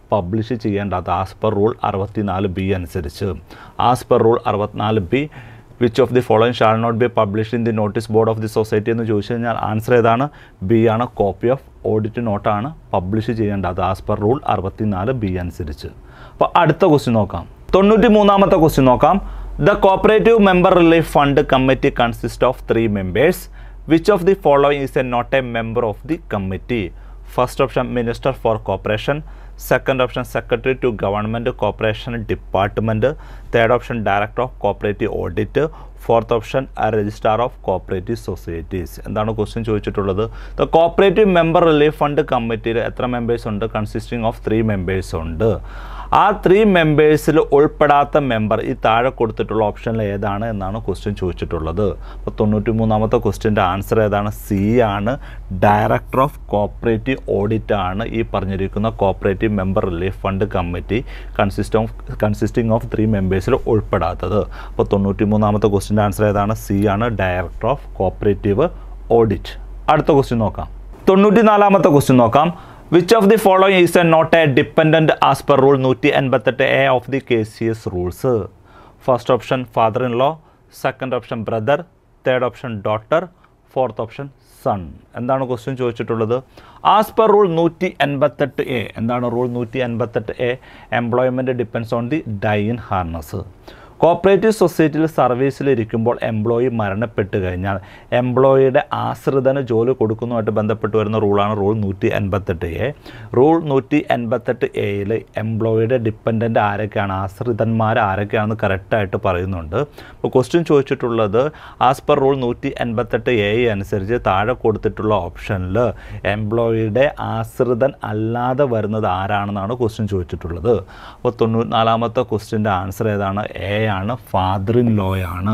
പബ്ലിഷ് ചെയ്യേണ്ടത് ആസ് പെർ റൂൾ അറുപത്തിനാല് ബി അനുസരിച്ച് ആസ് പെർ റൂൾ അറുപത്തിനാല് B which of the following shall not be publish in the notice board of the society എന്ന് ചോദിച്ചു കഴിഞ്ഞാൽ ആൻസർ ഏതാണ് ബി ആണ് കോപ്പി ഓഫ് ഓഡിറ്റ് നോട്ടാണ് പബ്ലിഷ് ചെയ്യേണ്ടത് ആസ് പെർ റൂൾ അറുപത്തിനാല് ബി അനുസരിച്ച് അപ്പോൾ അടുത്ത ക്വസ്റ്റ്യൻ നോക്കാം തൊണ്ണൂറ്റി മൂന്നാമത്തെ ക്വസ്റ്റ്യൻ നോക്കാം the cooperative member relief fund committee consist of three members which of the following is a not a member of the committee first option minister for cooperation second option secretary to government cooperation department third option director of cooperative audit fourth option registrar of cooperative societies എന്താണ് question ചോദിച്ചിട്ടുള്ളത് the cooperative member relief fund കമ്മിറ്റിയിൽ എത്ര members ഉണ്ട് consisting of three members ഉണ്ട് ആ three മെമ്പേഴ്സിൽ ഉൾപ്പെടാത്ത member ഈ താഴെ കൊടുത്തിട്ടുള്ള ഓപ്ഷനിൽ ഏതാണ് എന്നാണ് ക്വസ്റ്റ്യൻ ചോദിച്ചിട്ടുള്ളത് അപ്പോൾ തൊണ്ണൂറ്റി മൂന്നാമത്തെ ക്വസ്റ്റ്യൻ്റെ ആൻസർ ഏതാണ് സി ആണ് ഡയറക്ടർ ഓഫ് കോപ്പറേറ്റീവ് ഓഡിറ്റ് ആണ് ഈ പറഞ്ഞിരിക്കുന്ന cooperative member relief fund committee consist of consisting of three മെമ്പേഴ്സിൽ ഉൾപ്പെടാത്തത് അപ്പോൾ തൊണ്ണൂറ്റി മൂന്നാമത്തെ ക്വസ്റ്റ്യൻ്റെ ആൻസർ ഏതാണ് സി ആണ് ഡയറക്ടർ ഓഫ് കോപ്പറേറ്റീവ് ഓഡിറ്റ് അടുത്ത ക്വസ്റ്റ്യൻ നോക്കാം തൊണ്ണൂറ്റി നാലാമത്തെ ക്വസ്റ്റ്യൻ നോക്കാം which of the following is a not a dependent as per rule നൂറ്റി എൺപത്തെട്ട് A of the K C S rules first option father in law second option brother third option daughter fourth option son എന്താണ് question ചോദിച്ചിട്ടുള്ളത് as per rule നൂറ്റി എൺപത്തെട്ട് A എന്താണ് rule നൂറ്റി എൺപത്തെട്ട് A employment depends on the die in harness cooperative സൊസൈറ്റിയിൽ സർവീസിലിരിക്കുമ്പോൾ employee മരണപ്പെട്ട് കഴിഞ്ഞാൽ എംപ്ലോയിയുടെ ആശ്രിതന് ജോലി കൊടുക്കുന്നതുമായിട്ട് ബന്ധപ്പെട്ട് വരുന്ന റൂളാണ് റൂൾ നൂറ്റി എൺപത്തെട്ട് എ റൂൾ നൂറ്റി എൺപത്തെട്ട് എയിൽ എംപ്ലോയിയുടെ ഡിപ്പെൻഡൻ്റ് ആരൊക്കെയാണ് ആശ്രിതന്മാർ ആരൊക്കെയാണെന്ന് കറക്റ്റായിട്ട് പറയുന്നുണ്ട് അപ്പോൾ ക്വസ്റ്റ്യൻ ചോദിച്ചിട്ടുള്ളത് ആസ് പെർ റൂൾ നൂറ്റി എൺപത്തെട്ട് എ അനുസരിച്ച് താഴെ കൊടുത്തിട്ടുള്ള ഓപ്ഷനിൽ എംപ്ലോയിയുടെ ആശ്രിതൻ അല്ലാതെ വരുന്നത് ആരാണെന്നാണ് ക്വസ്റ്റ്യൻ ചോദിച്ചിട്ടുള്ളത് അപ്പോൾ തൊണ്ണൂറ്റിനാലാമത്തെ ക്വസ്റ്റ്യൻ്റെ ആൻസർ ഏതാണ് എ ആണ് ഫാദർ ഇൻ ലോ ആണ്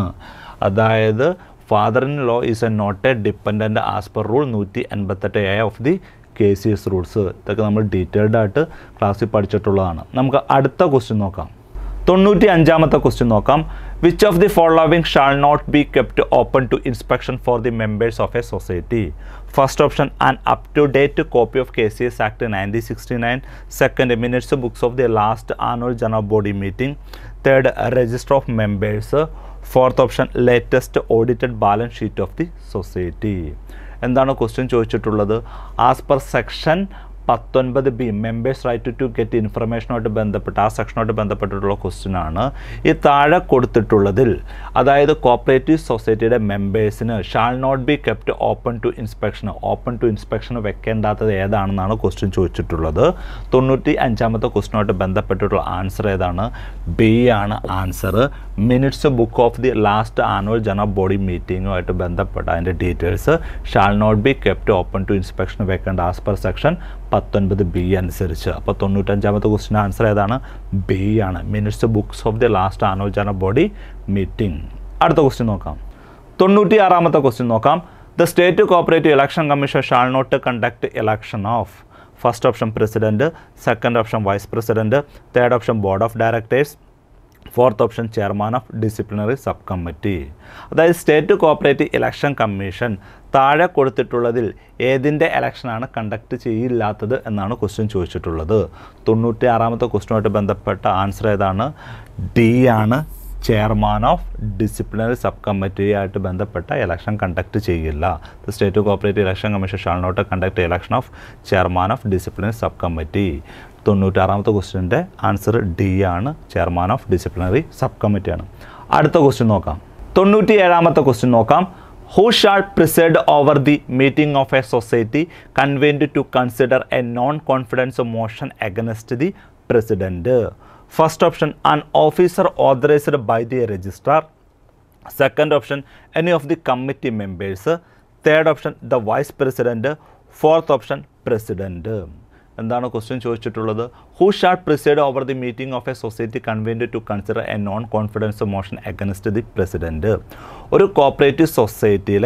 അതായത് father in law is a not a dependent as per rule നൂറ്റി എൺപത്തെട്ട് A of the K C S rules ഇതൊക്കെ നമ്മൾ ഡീറ്റെയിൽഡ് ആയിട്ട് ക്ലാസ്സിൽ പഠിച്ചിട്ടുള്ളതാണ് നമുക്ക് അടുത്ത ക്വസ്റ്റ്യൻ നോക്കാം തൊണ്ണൂറ്റി അഞ്ചാമത്തെ ക്വസ്റ്റ്യൻ നോക്കാം which of the following shall not be kept open to inspection for the members of a society first option an up to date copy of K C S Act nineteen sixty nine second minutes books of the last annual general body meeting third register of members fourth option latest audited balance sheet of the society എന്താണ് question ചോദിച്ചിട്ടുള്ളത് as per section പത്തൊൻപത് B members right to get ഇൻഫർമേഷനുമായിട്ട് ബന്ധപ്പെട്ട് ആ സെക്ഷനുമായിട്ട് ബന്ധപ്പെട്ടിട്ടുള്ള question ആണ് ഈ താഴെ കൊടുത്തിട്ടുള്ളതിൽ അതായത് കോപ്പറേറ്റീവ് സൊസൈറ്റിയുടെ മെമ്പേഴ്സിന് shall not be kept open to inspection open to inspection വെക്കേണ്ടാത്തത് ഏതാണെന്നാണ് ക്വസ്റ്റ്യൻ ചോദിച്ചിട്ടുള്ളത് തൊണ്ണൂറ്റി അഞ്ചാമത്തെ ക്വസ്റ്റിനുമായിട്ട് ബന്ധപ്പെട്ടിട്ടുള്ള ആൻസർ ഏതാണ് ബി ആണ് answer minutes book of the last annual general body മീറ്റിങ്ങുമായിട്ട് ബന്ധപ്പെട്ട അതിൻ്റെ details shall not be kept open to inspection വെക്കേണ്ട ആസ് പെർ സെക്ഷൻ പത്തൊൻപത് ബി അനുസരിച്ച് അപ്പോൾ തൊണ്ണൂറ്റഞ്ചാമത്തെ ക്വസ്റ്റിൻ്റെ ആൻസർ ഏതാണ് ബി ആണ് minutes books of the last annual general body meeting അടുത്ത ക്വസ്റ്റ്യൻ നോക്കാം തൊണ്ണൂറ്റി ആറാമത്തെ ക്വസ്റ്റ്യൻ നോക്കാം the state cooperative election commission shall not conduct election of first option president second option vice president third option board of directors fourth option chairman of disciplinary sub committee അതായത് state cooperative election commission താഴെ കൊടുത്തിട്ടുള്ളതിൽ ഏതിൻ്റെ ഇലക്ഷനാണ് conduct ചെയ്യില്ലാത്തത് എന്നാണ് question ചോദിച്ചിട്ടുള്ളത് തൊണ്ണൂറ്റി ആറാമത്തെ ക്വസ്റ്റ്യനുമായിട്ട് ബന്ധപ്പെട്ട answer ഏതാണ് ഡി ആണ് ചെയർമാൻ ഓഫ് ഡിസിപ്ലിനറി സബ് കമ്മിറ്റിയായിട്ട് ബന്ധപ്പെട്ട ഇലക്ഷൻ കണ്ടക്ട് ചെയ്യില്ല the state cooperative election commission shall not conduct election of chairman of disciplinary sub committee തൊണ്ണൂറ്റാറാമത്തെ ക്വസ്റ്റ്യൻ്റെ ആൻസർ ഡി ആണ് ചെയർമാൻ ഓഫ് ഡിസിപ്ലിനറി സബ് കമ്മിറ്റിയാണ് അടുത്ത ക്വസ്റ്റ്യൻ നോക്കാം തൊണ്ണൂറ്റി ഏഴാമത്തെ ക്വസ്റ്റ്യൻ നോക്കാം who shall preside over the meeting of a society convened to consider a non confidence motion against the president first option an officer authorised by the registrar second option any of the committee members third option the vice president fourth option president എന്താണ് question ചോദിച്ചിട്ടുള്ളത് who shall preside over the meeting of a society convened to consider a non confidence motion against the president ഒരു cooperative സൊസൈറ്റിയിലെ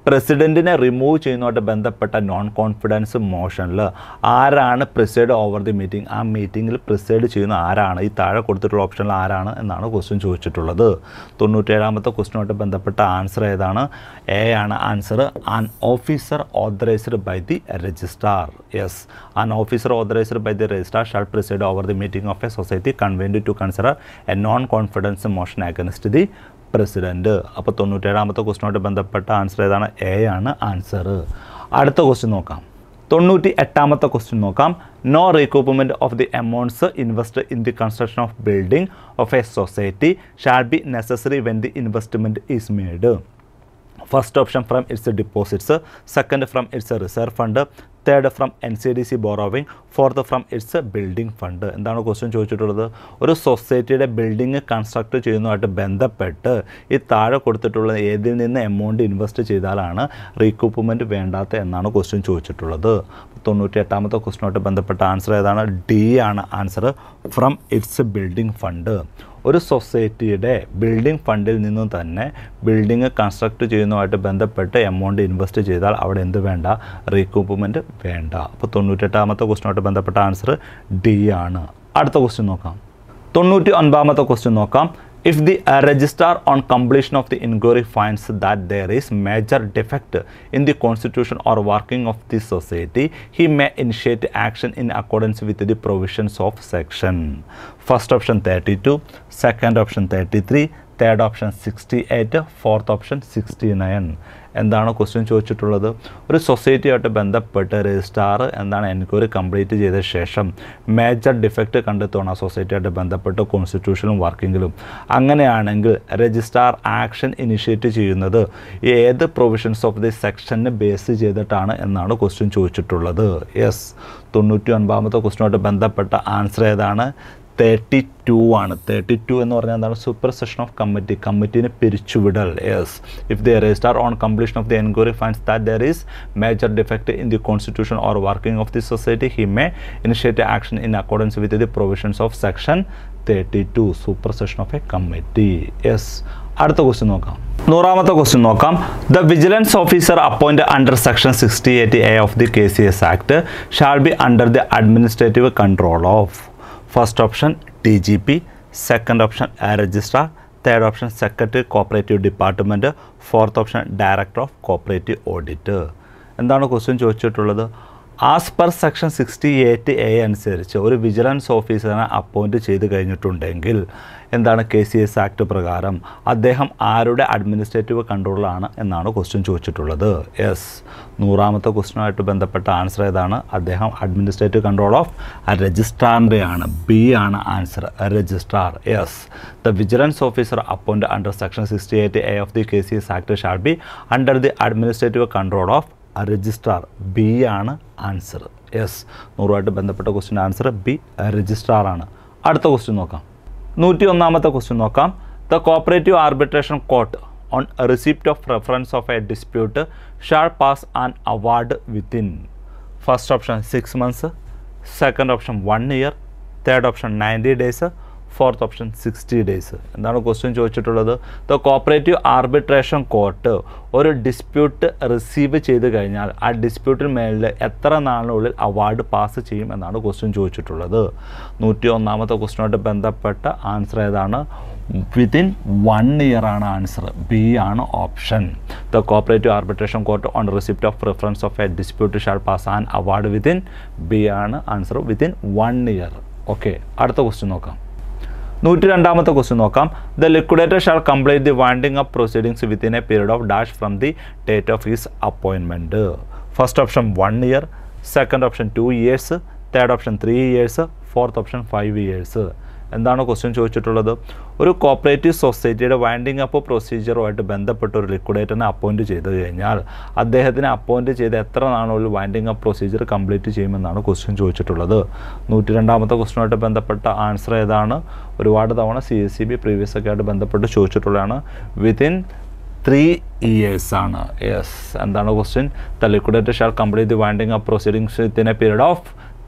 പ്രസിഡൻറ്റിനെ remove ചെയ്യുന്നതുമായിട്ട് ബന്ധപ്പെട്ട non confidence മോഷനിൽ ആരാണ് പ്രിസൈഡ് over the meeting ആ മീറ്റിങ്ങിൽ പ്രിസൈഡ് ചെയ്യുന്ന ആരാണ് ഈ താഴെ കൊടുത്തിട്ടുള്ള ഓപ്ഷനിൽ ആരാണ് എന്നാണ് ക്വസ്റ്റ്യൻ ചോദിച്ചിട്ടുള്ളത് തൊണ്ണൂറ്റേഴാമത്തെ ക്വസ്റ്റിനുമായിട്ട് ബന്ധപ്പെട്ട ആൻസർ ഏതാണ് എ ആണ് answer an officer authorised by the registrar yes an officer authorised by the registrar shall preside over the meeting of a society convened to consider a non confidence motion against the president അപ്പോൾ തൊണ്ണൂറ്റേഴാമത്തെ ക്വസ്റ്റിനോട്ട് ബന്ധപ്പെട്ട answer ഏതാണ് A ആണ് answer അടുത്ത question നോക്കാം തൊണ്ണൂറ്റി എട്ടാമത്തെ question നോക്കാം no recoupment of the amounts invest in the construction of building of a society shall be necessary when the investment is made first option from its deposits second from its reserve fund third from N C D C borrowing fourth from its building fund എന്താണ് question ചോദിച്ചിട്ടുള്ളത് ഒരു സൊസൈറ്റിയുടെ building construct ചെയ്യുന്നതുമായിട്ട് ബന്ധപ്പെട്ട് ഈ താഴെ കൊടുത്തിട്ടുള്ള ഏതിൽ നിന്ന് എമൗണ്ട് ഇൻവെസ്റ്റ് ചെയ്താലാണ് റീകൂപ്മെൻറ്റ് വേണ്ടാത്ത എന്നാണ് ക്വസ്റ്റ്യൻ ചോദിച്ചിട്ടുള്ളത് തൊണ്ണൂറ്റി എട്ടാമത്തെ ക്വസ്റ്റിനോട്ട് ബന്ധപ്പെട്ട ആൻസർ ഏതാണ് ഡി ആണ് answer from its building fund ഒരു സൊസൈറ്റിയുടെ ബിൽഡിംഗ് ഫണ്ടിൽ നിന്നും തന്നെ ബിൽഡിംഗ് കൺസ്ട്രക്ട് ചെയ്യുന്നതുമായിട്ട് ബന്ധപ്പെട്ട് എമൗണ്ട് ഇൻവെസ്റ്റ് ചെയ്താൽ അവിടെ എന്ത് വേണ്ട റീകൂപ്മെൻറ്റ് വേണ്ട അപ്പോൾ തൊണ്ണൂറ്റെട്ടാമത്തെ ക്വസ്റ്റിനോട്ട് ബന്ധപ്പെട്ട ആൻസർ ഡി ആണ് അടുത്ത ക്വസ്റ്റ്യൻ നോക്കാം തൊണ്ണൂറ്റി ഒൻപതാമത്തെ ക്വസ്റ്റ്യൻ നോക്കാം If the uh, registrar on completion of the inquiry finds that there is major defect in the constitution or working of the society, he may initiate action in accordance with the provisions of section. First option 32, second option 33, third option sixty eight fourth option sixty nine എന്താണ് question ചോദിച്ചിട്ടുള്ളത് ഒരു സൊസൈറ്റിയായിട്ട് ബന്ധപ്പെട്ട് registrar എന്താണ് enquiry complete ചെയ്ത ശേഷം major defect കണ്ടെത്തുകയാണ് ആ സൊസൈറ്റിയായിട്ട് ബന്ധപ്പെട്ട് കോൺസ്റ്റിറ്റ്യൂഷനും വർക്കിങ്ങിലും അങ്ങനെയാണെങ്കിൽ രജിസ്ട്രാർ ആക്ഷൻ ഇനിഷ്യേറ്റ് ചെയ്യുന്നത് ഏത് പ്രൊവിഷൻസ് ഓഫ് ദി സെക്ഷനെ ബേസ് ചെയ്തിട്ടാണ് എന്നാണ് ക്വസ്റ്റ്യൻ ചോദിച്ചിട്ടുള്ളത് യെസ് തൊണ്ണൂറ്റി ഒൻപതാമത്തെ ക്വസ്റ്റ്യനുമായിട്ട് ബന്ധപ്പെട്ട ആൻസർ ഏതാണ് തേർട്ടി ടു ആണ് തേർട്ടി ടു എന്ന് പറഞ്ഞാൽ എന്താണ് സൂപ്പർ സെഷൻ ഓഫ് കമ്മിറ്റി കമ്മിറ്റീനെ പിരിച്ചുവിടൽ yes if the registrar on completion of the enquiry finds that there is major defect in the constitution or working of the society he may initiate action in accordance with the provisions of section thirty two supersession of a committee yes അടുത്ത question നോക്കാം നൂറാമത്തെ question നോക്കാം the vigilance officer appoint under section sixty eight A of the K C S Act shall be under the administrative control of first option D G P second option registrar third option secretary cooperative department fourth option director of cooperative audit എന്താണ് question ചോദിച്ചിട്ടുള്ളത് as per section sixty eight A അനുസരിച്ച് ഒരു vigilance ഓഫീസറിനെ appoint ചെയ്ത് കഴിഞ്ഞിട്ടുണ്ടെങ്കിൽ എന്താണ് K C S act പ്രകാരം അദ്ദേഹം ആരുടെ അഡ്മിനിസ്ട്രേറ്റീവ് കൺട്രോളിലാണ് എന്നാണ് ക്വസ്റ്റ്യൻ ചോദിച്ചിട്ടുള്ളത് യെസ് നൂറാമത്തെ ക്വസ്റ്റ്യനുമായിട്ട് ബന്ധപ്പെട്ട ആൻസർ ഏതാണ് അദ്ദേഹം അഡ്മിനിസ്ട്രേറ്റീവ് കൺട്രോൾ ഓഫ് രജിസ്ട്രാറിൻ്റെ ആണ് ബി ആണ് answer registrar yes the vigilance officer appoint under section sixty eight A of the K C S Act shall be under the administrative control of registrar B ആണ് answer yes നൂറുമായിട്ട് ബന്ധപ്പെട്ട question answer B registrar ആണ് അടുത്ത question നോക്കാം നൂറ്റി ഒന്നാമത്തെ question നോക്കാം the cooperative arbitration court on receipt of reference of a dispute shall pass an award within first option six months second option one year third option ninety days fourth option sixty days എന്താണ് question ചോദിച്ചിട്ടുള്ളത് the cooperative arbitration court ഒരു dispute receive ചെയ്ത് കഴിഞ്ഞാൽ ആ ഡിസ്പ്യൂട്ടിന് മേലിൽ എത്ര നാളിനുള്ളിൽ award pass ചെയ്യും എന്നാണ് ക്വസ്റ്റ്യൻ ചോദിച്ചിട്ടുള്ളത് നൂറ്റി ഒന്നാമത്തെ ക്വസ്റ്റ്യനുമായിട്ട് ബന്ധപ്പെട്ട ആൻസർ ഏതാണ് വിതിൻ വൺ ഇയർ ആണ് ആൻസർ ബി ആണ് option the cooperative arbitration court on receipt of preference of a dispute shall pass an award within B ആണ് answer within one year okay അടുത്ത ക്വസ്റ്റ്യൻ നോക്കാം നൂറ്റി രണ്ടാമത്തെ ക്വസ്റ്റ്യൻ നോക്കാം the liquidator shall complete the winding up proceedings within a period of dash from the date of his appointment first option one year second option two years third option three years fourth option five years എന്താണ് question ചോദിച്ചിട്ടുള്ളത് ഒരു cooperative സൊസൈറ്റിയുടെ winding up പ്രൊസീജിയറുമായിട്ട് ബന്ധപ്പെട്ട ഒരു ലിക്വിഡേറ്ററിനെ appoint ചെയ്ത് കഴിഞ്ഞാൽ അദ്ദേഹത്തിനെ appoint ചെയ്ത് എത്ര നാളുള്ളിൽ വൈൻഡിങ് അപ്പ് പ്രൊസീജിയർ കംപ്ലീറ്റ് ചെയ്യുമെന്നാണ് ക്വസ്റ്റ്യൻ ചോദിച്ചിട്ടുള്ളത് നൂറ്റി രണ്ടാമത്തെ ക്വസ്റ്റ്യനുമായിട്ട് ബന്ധപ്പെട്ട ആൻസർ ഏതാണ് ഒരുപാട് തവണ C S C B previous ഒക്കെ ആയിട്ട് ബന്ധപ്പെട്ട് ചോദിച്ചിട്ടുള്ളതാണ് വിത്തിൻ ത്രീ ഇയേഴ്സ് ആണ് യെസ് എന്താണ് question the liquidator shall complete the winding up proceedings within a period of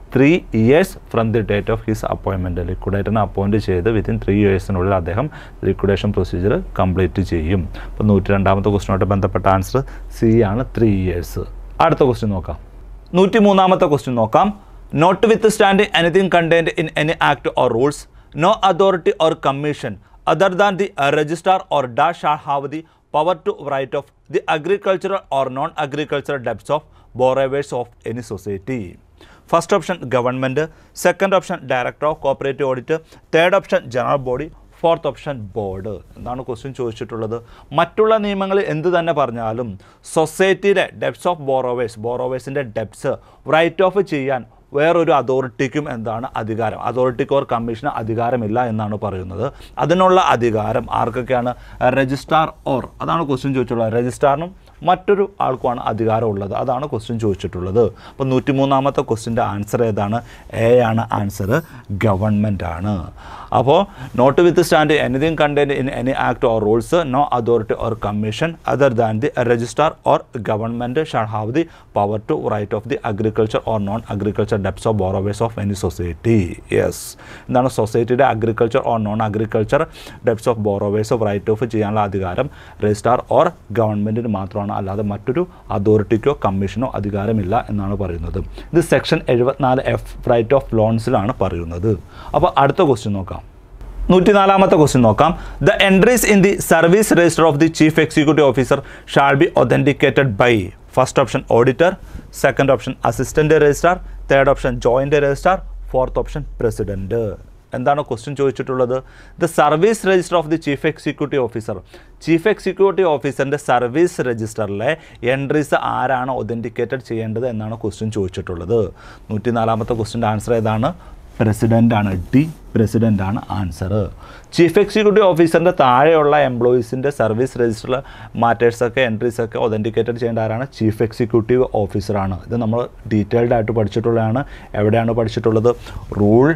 three years from the date of his appointment ലിക്വിഡേറ്ററിനെ അപ്പോയിൻറ്റ് ചെയ്ത് within three ഇയേഴ്സിനുള്ളിൽ അദ്ദേഹം ലിക്വിഡേഷൻ പ്രൊസീജിയർ കംപ്ലീറ്റ് ചെയ്യും അപ്പോൾ നൂറ്റി രണ്ടാമത്തെ ക്വസ്റ്റിനോട്ട് ബന്ധപ്പെട്ട ആൻസർ സി ആണ് ത്രീ ഇയേഴ്സ് അടുത്ത ക്വസ്റ്റ്യൻ നോക്കാം നൂറ്റി മൂന്നാമത്തെ ക്വസ്റ്റ്യൻ നോക്കാം notwithstanding anything contained in any act or rules no authority or commission other than the registrar or dash shall have the power to write off the agricultural or non agricultural debts of borrowers of any society first option government second option director of cooperative audit third option general body fourth option board എന്താണ് question ചോദിച്ചിട്ടുള്ളത് മറ്റുള്ള നിയമങ്ങൾ എന്ത് തന്നെ പറഞ്ഞാലും സൊസൈറ്റിയുടെ debts of borrowers ബോറോവേഴ്സിൻ്റെ debts write off ചെയ്യാൻ വേറൊരു അതോറിറ്റിക്കും എന്താണ് അധികാരം അതോറിറ്റിക്ക് ഓർ കമ്മീഷന് അധികാരമില്ല എന്നാണ് പറയുന്നത് അതിനുള്ള അധികാരം ആർക്കൊക്കെയാണ് രജിസ്ട്രാർ ഓർ അതാണ് ക്വസ്റ്റ്യൻ ചോദിച്ചിട്ടുള്ളത് രജിസ്ട്രാറിനും മറ്റൊരു ആൾക്കുമാണ് അധികാരമുള്ളത് അതാണ് ക്വസ്റ്റ്യൻ ചോദിച്ചിട്ടുള്ളത് അപ്പോൾ നൂറ്റി മൂന്നാമത്തെ ക്വസ്റ്റ്യൻ്റെ ആൻസർ ഏതാണ് എ ആണ് ആൻസർ ഗവൺമെൻറ് ആണ് അപ്പോൾ notwithstanding anything contained in any act or rules no authority or commission other than the registrar or government shall have the power to write off the agriculture or non agriculture debts of borrowers of any society yes എന്താണ് സൊസൈറ്റിയുടെ agriculture or non agriculture debts of borrowers of write off ചെയ്യാനുള്ള അധികാരം registrar or ഗവൺമെൻറ്റിന് മാത്രമാണ് അല്ലാതെ മറ്റൊരു അതോറിറ്റിക്കോ കമ്മീഷനോ അധികാരമില്ല എന്നാണ് പറയുന്നത് ഇത് സെക്ഷൻ എഴുപത്തിനാല് എഫ് റൈറ്റ് ഓഫ് ലോൺസിലാണ് പറയുന്നത് അപ്പോൾ അടുത്ത ക്വസ്റ്റ്യൻ നോക്കാം നൂറ്റിനാലാമത്തെ ക്വസ്റ്റ്യൻ നോക്കാം the entries in the service register of the chief executive officer shall be authenticated by first option auditor second option assistant registrar third option joint registrar fourth option president എന്താണ് question ചോദിച്ചിട്ടുള്ളത് the service register of the chief executive officer chief executive ഓഫീസറിൻ്റെ service രജിസ്റ്ററിലെ entries ആരാണ് authenticated ചെയ്യേണ്ടത് എന്നാണ് question ചോദിച്ചിട്ടുള്ളത് നൂറ്റി നാലാമത്തെ ക്വസ്റ്റ്യൻ്റെ ആൻസർ ഏതാണ് പ്രസിഡൻ്റ് ആണ് ഡി പ്രസിഡൻ്റ് ആണ് ആൻസർ ചീഫ് എക്സിക്യൂട്ടീവ് ഓഫീസറിൻ്റെ താഴെയുള്ള എംപ്ലോയീസിൻ്റെ സർവീസ് രജിസ്റ്ററിൽ മാറ്റേഴ്സൊക്കെ എൻട്രീസൊക്കെ ഒതൻറ്റിക്കേറ്റഡ് ചെയ്യേണ്ട ആരാണ് ചീഫ് എക്സിക്യൂട്ടീവ് ഓഫീസറാണ് ഇത് നമ്മൾ ഡീറ്റെയിൽഡ് ആയിട്ട് പഠിച്ചിട്ടുള്ളതാണ് എവിടെയാണ് പഠിച്ചിട്ടുള്ളത് റൂൾ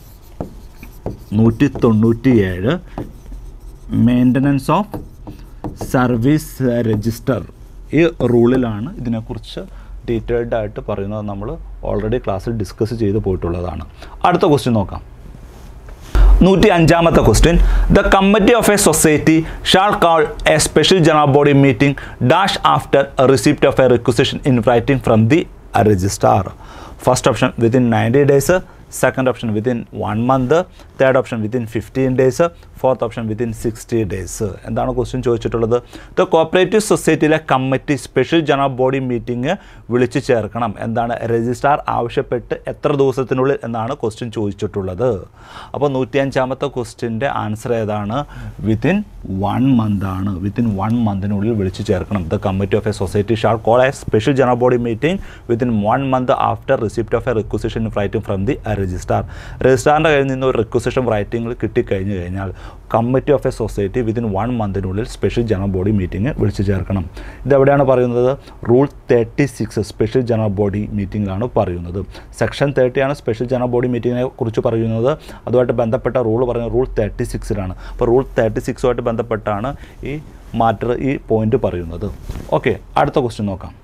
നൂറ്റി തൊണ്ണൂറ്റിയേഴ് മെയിൻ്റനൻസ് ഓഫ് സർവീസ് രജിസ്റ്റർ ഈ റൂളിലാണ് ഇതിനെക്കുറിച്ച് ഡീറ്റെയിൽഡ് ആയിട്ട് പറയുന്നത് നമ്മൾ ഓൾറെഡി ക്ലാസ്സിൽ ഡിസ്കസ് ചെയ്ത് പോയിട്ടുള്ളതാണ് അടുത്ത ക്വസ്റ്റ്യൻ നോക്കാം നൂറ്റി അഞ്ചാമത്തെ question the committee of a society shall call a special general body meeting dash after receipt of a requisition in writing from the registrar first option within ninety days second option within one month third option within fifteen days fourth option within sixty days എന്താണ് question ചോദിച്ചിട്ടുള്ളത് the cooperative സൊസൈറ്റിയിലെ committee special general body meeting വിളിച്ചു ചേർക്കണം എന്താണ് registrar ആവശ്യപ്പെട്ട് എത്ര ദിവസത്തിനുള്ളിൽ എന്നാണ് ക്വസ്റ്റ്യൻ ചോദിച്ചിട്ടുള്ളത് അപ്പോൾ നൂറ്റിയഞ്ചാമത്തെ ക്വസ്റ്റ്യൻ്റെ ആൻസർ ഏതാണ് വിത്തിൻ വൺ മന്ത് ആണ് വിത്തിൻ വൺ മന്തിനുള്ളിൽ വിളിച്ചു ചേർക്കണം the committee of a society shall call a special general body meeting within one month after receipt of a requisition writing from the registrar രജിസ്ട്രാറിൻ്റെ കയ്യിൽ നിന്ന് ഒരു റിക്വസിഷൻ റൈറ്റിംഗ് കിട്ടിക്കഴിഞ്ഞ് കഴിഞ്ഞാൽ committee of a society within one മന്തിനുള്ളിൽ special general body meeting വിളിച്ചു ചേർക്കണം ഇതെവിടെയാണ് പറയുന്നത് rule thirty six special general body മീറ്റിംഗിലാണ് പറയുന്നത് സെക്ഷൻ തേർട്ടിയാണ് സ്പെഷ്യൽ ജനറൽ ബോഡി മീറ്റിങ്ങിനെ കുറിച്ച് പറയുന്നത് അതുമായിട്ട് ബന്ധപ്പെട്ട റൂൾ പറയുന്നത് റൂൾ തേർട്ടി സിക്സിലാണ് അപ്പോൾ റൂൾ തേർട്ടി സിക്സുമായിട്ട് ബന്ധപ്പെട്ടാണ് ഈ മാറ്റർ ഈ പോയിന്റ് പറയുന്നത് ഓക്കെ അടുത്ത ക്വസ്റ്റ്യൻ നോക്കാം